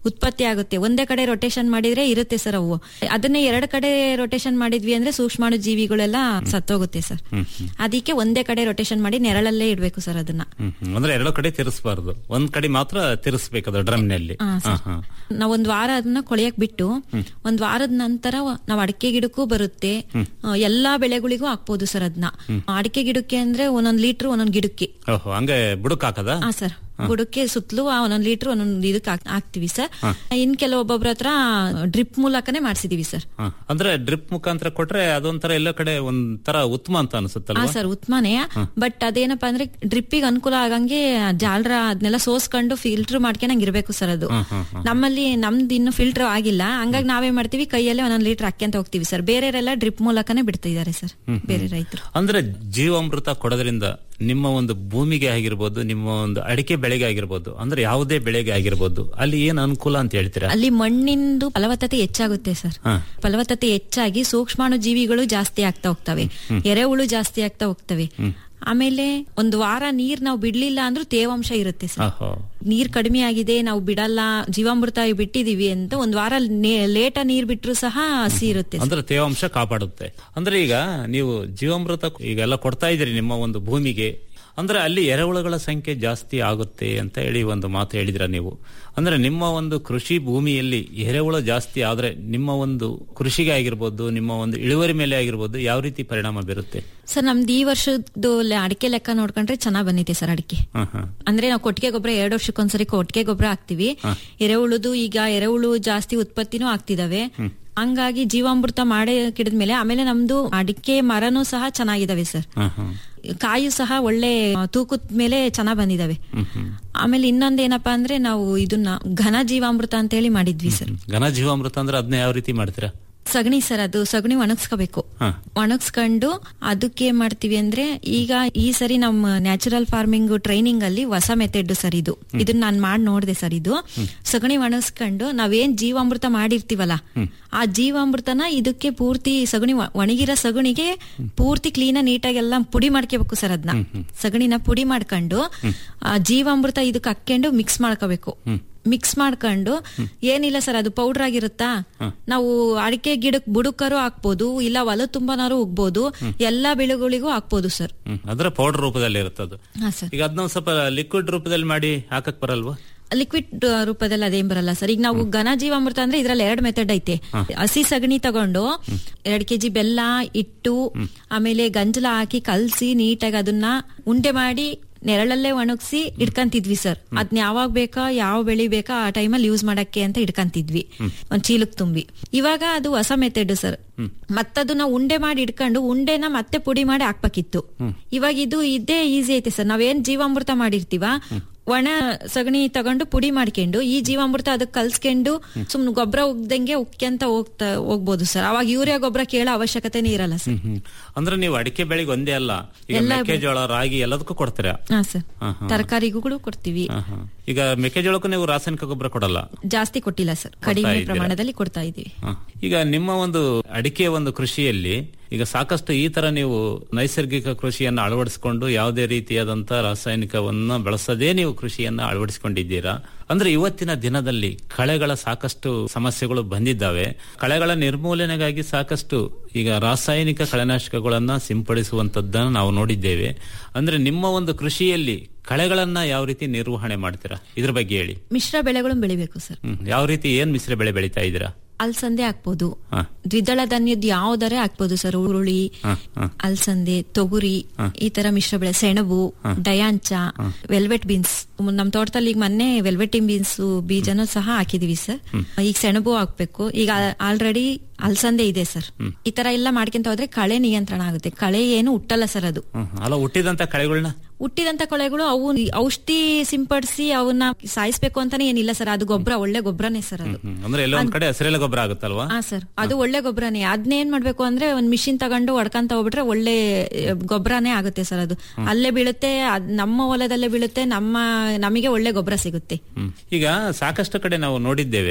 ಉತ್ಪತ್ತಿ ಆಗುತ್ತೆ ಒಂದೇ ಕಡೆ ರೊಟೇಷನ್ ಮಾಡಿದ್ರೆ ಇರುತ್ತೆ ಸರ್ ಅವು ಅದನ್ನೇ ಎರಡು ಕಡೆ ರೊಟೇಷನ್ ಮಾಡಿದ್ವಿ ಅಂದ್ರೆ ಸೂಕ್ಷ್ಮಾಣು ಜೀವಿಗಳೆಲ್ಲ ಸತ್ತೋಗುತ್ತೆ ಸರ್ ಅದಕ್ಕೆ ಒಂದೇ ಕಡೆ ರೊಟೇಷನ್ ಮಾಡಿ ನೆರಳಲ್ಲೇ ಇಡ್ಬೇಕು ಸರ್ ಅದನ್ನ ಹ್ಮ್ ಹ್ಮ್. ಅಂದ್ರೆ ಎರಡು ಕಡೆ ತಿರ್ಸ್ಬಾರ್ದು ಒಂದ್ ಕಡೆ ಮಾತ್ರ ತಿರ್ಸ್ಬೇಕದು ಡ್ರಮ್ನಲ್ಲಿ ಹಾ, ಸರ್. ನಾವ್ ಒಂದ್ ವಾರ ಅದನ್ನ ಕೊಳೆಯಕ್ ಬಿಟ್ಟು ಒಂದ್ ವಾರದ ನಂತರ ನಾವ್ ಅಡಿಕೆ ಗಿಡಕ್ಕೂ ಬರುತ್ತೆ ಆ, ಎಲ್ಲಾ ಬೆಳೆಗಳಿಗೂ ಹಾಕ್ಬೋದು ಸರ್ ಅದನ್ನ ಅಡಿಕೆ ಗಿಡಕ್ಕೆ ಅಂದ್ರೆ ಒಂದೊಂದ್ ಲೀಟರ್ ಒಂದೊಂದ್ ಗಿಡಕ್ಕೆ ಓಹೋ ಹಂಗೆ ಬುಡಕ್ ಹಾಕದ ಹಾ ಸರ್ ಬುಡಕ್ಕೆ ಸುತ್ತಲೂ ಒಂದೊಂದ್ ಲೀಟರ್ ಒಂದೊಂದ್ ಇದಕ್ಕೆ ಹಾಕ್- ಹಾಕ್ತಿವಿ ಸರ್ ಇನ್ ಕೆಲವೊಬ್ಬೊಬ್ರ ಹತ್ರ ಡ್ರಿಪ್ ಮೂಲಕನೇ ಮಾಡ್ಸಿದೀವಿ ಸರ್ ಅಂದ್ರೆ ಡ್ರಿಪ್ ಮುಖಾಂತರ ಕೊಟ್ರೆ ಅದೊಂಥರ ಎಲ್ಲ ಕಡೆ ಒಂಥರ ಉತ್ತಮ ಅಂತ ಹಾ ಅನ್ಸುತ್ತಲ್ವಾ ಸರ್ ಉತ್ಮನೇ ಬಟ್ ಅದೇನಪ್ಪಾ ಅಂದ್ರೆ ಡ್ರಿಪ್ಪಿಗೆ ಅನುಕೂಲ ಆಗಂಗೆ ಜಾಲರ ಅದನ್ನೆಲ್ಲ ಸೋಸ್ಕೊಂಡು ಫಿಲ್ಟರ್ ಮಾಡ್ಕೊಂಡಂಗ್ ಇರ್ಬೇಕು ಸರ್ ಅದು ನಮ್ಮಲ್ಲಿ ನಮ್ದು ಇನ್ನು ಫಿಲ್ಟರ್ ಆಗಿಲ್ಲ ಹಂಗಾಗಿ ನಾವೇ ಮಾಡ್ತೀವಿ ಕೈಯಲ್ಲೇ ಒಂದೊಂದ್ ಲೀಟರ್ ಹಾಕ್ಯಂತ ಹೋಗ್ತೀವಿ ಸರ್ ಬೇರೆಯವರೆಲ್ಲ ಡ್ರಿಪ್ ಮೂಲಕನೇ ಬಿಡ್ತಿದ್ದಾರೆ ಸರ್ ಬೇರೆ ರೈತರು ಅಂದ್ರೆ ಜೀವಾಮೃತ ಕೊಡೋದ್ರಿಂದ ನಿಮ್ಮ ಒಂದು ಭೂಮಿಗೆ ಆಗಿರ್ಬೋದು ನಿಮ್ಮ ಒಂದು ಅಡಿಕೆ ಬೆಳೆಗೆ ಆಗಿರ್ಬೋದು ಅಂದ್ರೆ ಯಾವುದೇ ಬೆಳೆಗೆ ಆಗಿರ್ಬೋದು ಅಲ್ಲಿ ಏನ್ ಅನುಕೂಲ ಅಂತ ಹೇಳ್ತೀರಾ ಅಲ್ಲಿ ಮಣ್ಣಿಂದು ಫಲವತ್ತತೆ ಹೆಚ್ಚಾಗುತ್ತೆ ಸರ್ ಹಾ. ಫಲವತ್ತತೆ ಹೆಚ್ಚಾಗಿ ಸೂಕ್ಷ್ಮಾಣು ಜೀವಿಗಳು ಜಾಸ್ತಿ ಆಗ್ತಾ ಹೋಗ್ತವೆ ಎರೆಹುಳು ಜಾಸ್ತಿ ಆಗ್ತಾ ಹೋಗ್ತವೆ ಆಮೇಲೆ ಒಂದು ವಾರ ನೀರ್ ನಾವು ಬಿಡ್ಲಿಲ್ಲ ಅಂದ್ರೂ ತೇವಾಂಶ ಇರುತ್ತೆ ಸರ್ ಆಹೋ. ನೀರ್ ಕಡಿಮೆ ಆಗಿದೆ ನಾವು ಬಿಡಲ್ಲ ಜೀವಾಮೃತ ಬಿಟ್ಟಿದೀವಿ ಅಂತ ಒಂದ್ ವಾರ ನೇ- ಲೇಟ ನೀರ್ ಬಿಟ್ರು ಸಹ ಹಸಿ ಇರುತ್ತೆ ಸರ್. ಅಂದ್ರೆ ತೇವಾಂಶ ಕಾಪಾಡುತ್ತೆ ಅಂದ್ರೆ ಈಗ ನೀವು ಜೀವಾಮೃತ ಈಗೆಲ್ಲ ಕೊಡ್ತಾ ಇದ್ದೀರಿ ನಿಮ್ಮ ಒಂದು ಭೂಮಿಗೆ ಅಂದ್ರೆ ಅಲ್ಲಿ ಎರೆಹುಳುಗಳ ಸಂಖ್ಯೆ ಜಾಸ್ತಿ ಆಗುತ್ತೆ ಅಂತ ಹೇಳಿ ಒಂದು ಮಾತು ಹೇಳಿದ್ರ ನೀವು ಅಂದ್ರೆ ನಿಮ್ಮ ಒಂದು ಕೃಷಿ ಭೂಮಿಯಲ್ಲಿ ಎರೆಹುಳು ಜಾಸ್ತಿ ಆದ್ರೆ ನಿಮ್ಮ ಒಂದು ಕೃಷಿಗೆ ಆಗಿರ್ಬೋದು ನಿಮ್ಮ ಒಂದು ಇಳುವರಿ ಮೇಲೆ ಆಗಿರ್ಬೋದು ಯಾವ ರೀತಿ ಪರಿಣಾಮ ಬೀರುತ್ತೆ ಸರ್ ನಮ್ದು ಈ ವರ್ಷದ್ದು ಲೆ- ಅಡಿಕೆ ಲೆಕ್ಕ ನೋಡ್ಕೊಂಡ್ರೆ ಚೆನ್ನಾಗ್ ಬಂದಿದೆ ಸರ್ ಅಡಿಕೆ ಹ್ಮ್ ಹ್ಮ್ ಅಂದ್ರೆ ನಾವು ಕೊಟ್ಟಿಗೆ ಗೊಬ್ಬರ ಎರಡು ವರ್ಷಕ್ಕೊಂದ್ಸರಿ ಕೊಟ್ಟಿಗೆ ಗೊಬ್ಬರ ಹಾಕ್ತಿವಿ ಎರೆಹುಳುದು ಈಗ ಎರೆಹುಳು ಜಾಸ್ತಿ ಉತ್ಪತ್ತಿನೂ ಆಗ್ತಿದಾವೆ ಹಂಗಾಗಿ ಜೀವಾಮೃತ ಮಾಡೇ ಕಿಡಿದ್ಮೇಲೆ ಆಮೇಲೆ ನಮ್ದು ಅಡಿಕೆ ಮರನೂ ಸಹ ಚೆನ್ನಾಗಿದಾವೆ ಸರ್ ಹ್ಮ್ ಹ್ಮ್ ಕಾಯು ಸಹ ಒಳ್ಳೆ ತೂಕದ ಮೇಲೆ ಚೆನ್ನಾಗ್ ಬಂದಿದಾವೆ ಆಮೇಲೆ ಇನ್ನೊಂದ್ ಏನಪ್ಪಾ ಅಂದ್ರೆ ನಾವು ಇದನ್ನ ಘನ ಜೀವಾಮೃತ ಅಂತ ಹೇಳಿ ಮಾಡಿದ್ವಿ ಸರ್ ಘನ ಜೀವಾಮೃತ ಅಂದ್ರೆ ಅದನ್ನ ಯಾವ ರೀತಿ ಮಾಡ್ತೀರಾ ಸಗಣಿ ಸರ್ ಅದು ಸಗಣಿ ಒಣಗಿಸ್ಕೋಬೇಕು ಹಾ. ಒಣಗಿಸ್ಕೊಂಡು ಅದಕ್ಕೆ ಏನ್ ಮಾಡ್ತೀವಿ ಅಂದ್ರೆ ಈಗ ಈ ಸರಿ ನಮ್ಮ ನ್ಯಾಚುರಲ್ ಫಾರ್ಮಿಂಗ್ ಟ್ರೈನಿಂಗ್ ಅಲ್ಲಿ ಹೊಸ ಮೆಥಡ್ ಸರ್ ಇದು ಇದನ್ನ ನಾನ್ ಮಾಡಿ ನೋಡ್ದೆ ಸರ್ ಇದು ಸಗಣಿ ಒಣಗಿಸ್ಕೊಂಡು ನಾವೇನ್ ಜೀವಾಮೃತ ಮಾಡಿರ್ತೀವಲ್ಲ ಆ ಜೀವಾಮೃತನ ಇದಕ್ಕೆ ಪೂರ್ತಿ ಸಗಣಿ ಒ- ಒಣಗಿರೋ ಸಗಣಿಗೆ ಪೂರ್ತಿ ಕ್ಲೀನ್ ನೀಟಾಗಿ ಎಲ್ಲ ಪುಡಿ ಮಾಡ್ಕೋಬೇಕು ಸರ್ ಅದನ್ನ ಸಗಣಿನ ಪುಡಿ ಮಾಡ್ಕೊಂಡು ಆ ಜೀವಾಮೃತ ಇದಕ್ಕೆ ಹಾಕೊಂಡು ಮಿಕ್ಸ್ ಮಾಡ್ಕೋಬೇಕು ಮಿಕ್ಸ್ ಮಾಡ್ಕೊಂಡು ಏನಿಲ್ಲ ಸರ್ ಅದು ಪೌಡರ್ ಆಗಿರುತ್ತಾ ನಾವು ಅಡಿಕೆ ಗಿಡಕ್ ಬುಡಕರು ಹಾಕ್ಬೋದು ಇಲ್ಲ ಹೊಲ ತುಂಬಾನಾರು ಉಗ್ಬೋದು ಎಲ್ಲಾ ಬೆಳೆಗಳಿಗೂ ಹಾಕ್ಬೋದು ಸರ್ ಹ್ಮ್ ಅಂದ್ರೆ ಪೌಡರ್ ರೂಪದಲ್ಲಿ ಇರುತ್ತದು ಹಾ ಸರ್ ಈಗ ಅದನ್ನ ಸ್ವಲ್ಪ ಲಿಕ್ವಿಡ್ ರೂಪದಲ್ಲಿ ಮಾಡಿ ಹಾಕಕ್ ಬರಲ್ವಾ ಲಿಕ್ವಿಡ್ ರೂಪದಲ್ಲಿ ಅದೇನ್ ಬರಲ್ಲ ಸರ್ ಈಗ ನಾವು ಘನ ಜೀವಾಮೃತ ಅಂದ್ರೆ ಇದ್ರಲ್ಲಿ ಎರಡ್ ಮೆಥಡ್ ಐತೆ ಹಸಿ ಸಗಣಿ ತಗೊಂಡು ಎರಡ್ ಕೆಜಿ ಬೆಲ್ಲ ಇಟ್ಟು ಆಮೇಲೆ ಗಂಜಲ ಹಾಕಿ ಕಲ್ಸಿ ನೀಟಾಗಿ ಅದನ್ನ ಉಂಡೆ ಮಾಡಿ ನೆರಳಲ್ಲೇ ಒಣಗಿಸಿ ಇಡ್ಕಂತಿದ್ವಿ ಸರ್ ಅದ್ನ ಯಾವಾಗ ಬೇಕಾ ಯಾವ ಬೆಳಿ ಬೇಕಾ ಆ ಟೈಮಲ್ಲಿ ಯೂಸ್ ಮಾಡಕ್ಕೆ ಅಂತ ಇಡ್ಕಂತಿದ್ವಿ ಒಂದ್ ಚೀಲಕ್ ತುಂಬಿ ಇವಾಗ ಅದು ಹೊಸ ಮೆಥಡ್ ಸರ್ ಮತ್ತದನ್ನ ಉಂಡೆ ಮಾಡಿ ಇಡ್ಕೊಂಡು ಉಂಡೆನ ಮತ್ತೆ ಪುಡಿ ಮಾಡಿ ಹಾಕ್ಬೇಕಿತ್ತು ಇವಾಗ ಇದು ಇದೇ ಈಸಿ ಐತೆ ಸರ್ ನಾವೇನ್ ಜೀವಾಮೃತ ಮಾಡಿರ್ತೀವ ಒಣ ಸಗಣಿ ತಗೊಂಡು ಪುಡಿ ಮಾಡ್ಕೊಂಡು ಈ ಜೀವಾಮೃತ ಅದಕ್ಕೆ ಕಲ್ಸ್ಕೊಂಡು ಸುಮ್ನೆ ಗೊಬ್ಬರ ಉಗ್ದಂಗೆ ಉಕ್ಕೆಂತ ಹೋಗ್ತಾ ಹೋಗ್ಬೋದು ಸರ್ ಅವಾಗ ಯೂರಿಯಾ ಗೊಬ್ಬರ ಕೇಳೋ ಅವಶ್ಯಕತೆನೇ ಇರಲ್ಲ ಸರ್ ಹ್ಮ್ ಅಂದ್ರೆ ನೀವು ಅಡಿಕೆ ಬೆಳೆಗೆ ಒಂದೇ ಅಲ್ಲ ಈಗ ಎಲ್ಲ ಮೆಕ್ಕೆಜೋಳ ರಾಗಿ ಎಲ್ಲದಕ್ಕೂ ಕೊಡ್ತೀರಾ ಹಾ ಸರ್ ಹಾ, ಹಾ. ತರಕಾರಿಗೂ ಕೊಡ್ತೀವಿ ಹಾ, ಹಾ. ಈಗ ಮೆಕ್ಕೆಜೋಳಕ್ಕೂ ನೀವು ರಾಸಾಯನಿಕ ಗೊಬ್ಬರ ಕೊಡಲ್ಲ ಜಾಸ್ತಿ ಕೊಟ್ಟಿಲ್ಲ ಸರ್ ಕಡಿಮೆ ಇದ್ದೀರಾ? ಪ್ರಮಾಣದಲ್ಲಿ ಕೊಡ್ತಾ ಇದೀವಿ ಹ. ಈಗ ನಿಮ್ಮ ಒಂದು ಅಡಿಕೆ ಒಂದು ಕೃಷಿಯಲ್ಲಿ ಈಗ ಸಾಕಷ್ಟು ಈ ತರ ನೀವು ನೈಸರ್ಗಿಕ ಕೃಷಿಯನ್ನ ಅಳವಡಿಸಿಕೊಂಡು ಯಾವುದೇ ರೀತಿಯಾದಂತ ರಾಸಾಯನಿಕವನ್ನ ಬಳಸದೇ ನೀವು ಕೃಷಿಯನ್ನ ಅಳವಡಿಸಿಕೊಂಡಿದ್ದೀರಾ ಅಂದ್ರೆ ಇವತ್ತಿನ ದಿನದಲ್ಲಿ ಕಳೆಗಳ ಸಾಕಷ್ಟು ಸಮಸ್ಯೆಗಳು ಬಂದಿದ್ದಾವೆ ಕಳೆಗಳ ನಿರ್ಮೂಲನೆಗಾಗಿ ಸಾಕಷ್ಟು ಈಗ ರಾಸಾಯನಿಕ ಕಳೆನಾಶಕಗಳನ್ನ ಸಿಂಪಡಿಸುವಂತದ್ದನ್ನು ನಾವು ನೋಡಿದ್ದೇವೆ ಅಂದ್ರೆ ನಿಮ್ಮ ಒಂದು ಕೃಷಿಯಲ್ಲಿ ಕಳೆಗಳನ್ನ ಯಾವ ರೀತಿ ನಿರ್ವಹಣೆ ಮಾಡ್ತೀರಾ ಇದ್ರ ಬಗ್ಗೆ ಹೇಳಿ ಮಿಶ್ರ ಬೆಳೆಗಳನ್ನು ಬೆಳಿಬೇಕು ಸರ್ ಹ್ಮ್ ಯಾವ ರೀತಿ ಏನ್ ಮಿಶ್ರ ಬೆಳೆ ಬೆಳಿತಾ ಇದ್ದೀರಾ ಅಲ್ಸಂದೆ ಹಾಕ್ಬೋದು ಹಾ. ದ್ವಿದಳ ಧಾನ್ಯದ ಯಾವ್ದಾರೆ ಹಾಕ್ಬೋದು ಸರ್ ಉರುಳಿ ಹ, ಹ. ಅಲ್ಸಂದೆ ತೊಗುರಿ ಈ ತರ ಮಿಶ್ರ ಬೆಳೆ ಸೆಣಬು ಡಯಾಂಚ ವೆಲ್ವೆಟ್ ಬೀನ್ಸ್ ನಮ್ ತೋಟದಲ್ಲಿ ಈಗ ಮೊನ್ನೆ ವೆಲ್ವೆಟ್ ಬೀನ್ಸ್ ಬೀಜನೂ ಸಹ ಹಾಕಿದೀವಿ ಸರ್ ಈಗ ಸೆಣಬು ಹಾಕ್ಬೇಕು ಈಗ ಆಲ್ರೆಡಿ ಅಲ್ಸಂದೆ ಇದೆ ಸರ್ ಈ ತರ ಎಲ್ಲ ಮಾಡ್ಕೊಂತ ಹೋದ್ರೆ ಕಳೆ ನಿಯಂತ್ರಣ ಆಗುತ್ತೆ ಕಳೆ ಏನು ಹುಟ್ಟಲ್ಲ ಸರ್ ಅದು ಹ್ಮ್. ಅಲ್ಲ ಹುಟ್ಟಿದಂತ ಕಳೆಗಳನ್ನ ಹುಟ್ಟಿದಂತ ಕೊಳೆಗಳು ಅವು ಔಷಧಿ ಸಿಂಪಡಿಸಿ ಅವನ್ನ ಸಾಯಿಸ್ಬೇಕು ಅಂತಾನೆ ಏನಿಲ್ಲ ಸರ್ ಅದು ಗೊಬ್ಬರ ಒಳ್ಳೆ ಗೊಬ್ಬರನೇ ಸರ್ ಅದು ಹ್ಮ್. ಅಂದ್ರೆ ಎಲ್ಲ ಒಂದ್ ಕಡೆ ಹಸಿರೆಲೆ ಗೊಬ್ಬರ ಆಗುತ್ತಲ್ವಾ ಹಾ ಸರ್ ಅದು ಒಳ್ಳೆ ಗೊಬ್ಬರನೇ ಅದನ್ನೇನ್ ಮಾಡ್ಬೇಕು ಅಂದ್ರೆ ಒಂದ್ ಮಿಷಿನ್ ತಗೊಂಡು ಹೊಡ್ಕಂತ ಹೋಗ್ಬಿಟ್ರೆ ಒಳ್ಳೆ ಗೊಬ್ಬರನೇ ಆಗುತ್ತೆ ಸರ್ ಅದು ಅಲ್ಲೇ ಬೀಳುತ್ತೆ ಅದ್ ನಮ್ಮ ಹೊಲದಲ್ಲೇ ಬೀಳುತ್ತೆ ನಮ್ಮ ನಮಗೆ ಒಳ್ಳೆ ಗೊಬ್ಬರ ಸಿಗುತ್ತೆ ಹ್ಮ್. ಈಗ ಸಾಕಷ್ಟು ಕಡೆ ನಾವು ನೋಡಿದ್ದೇವೆ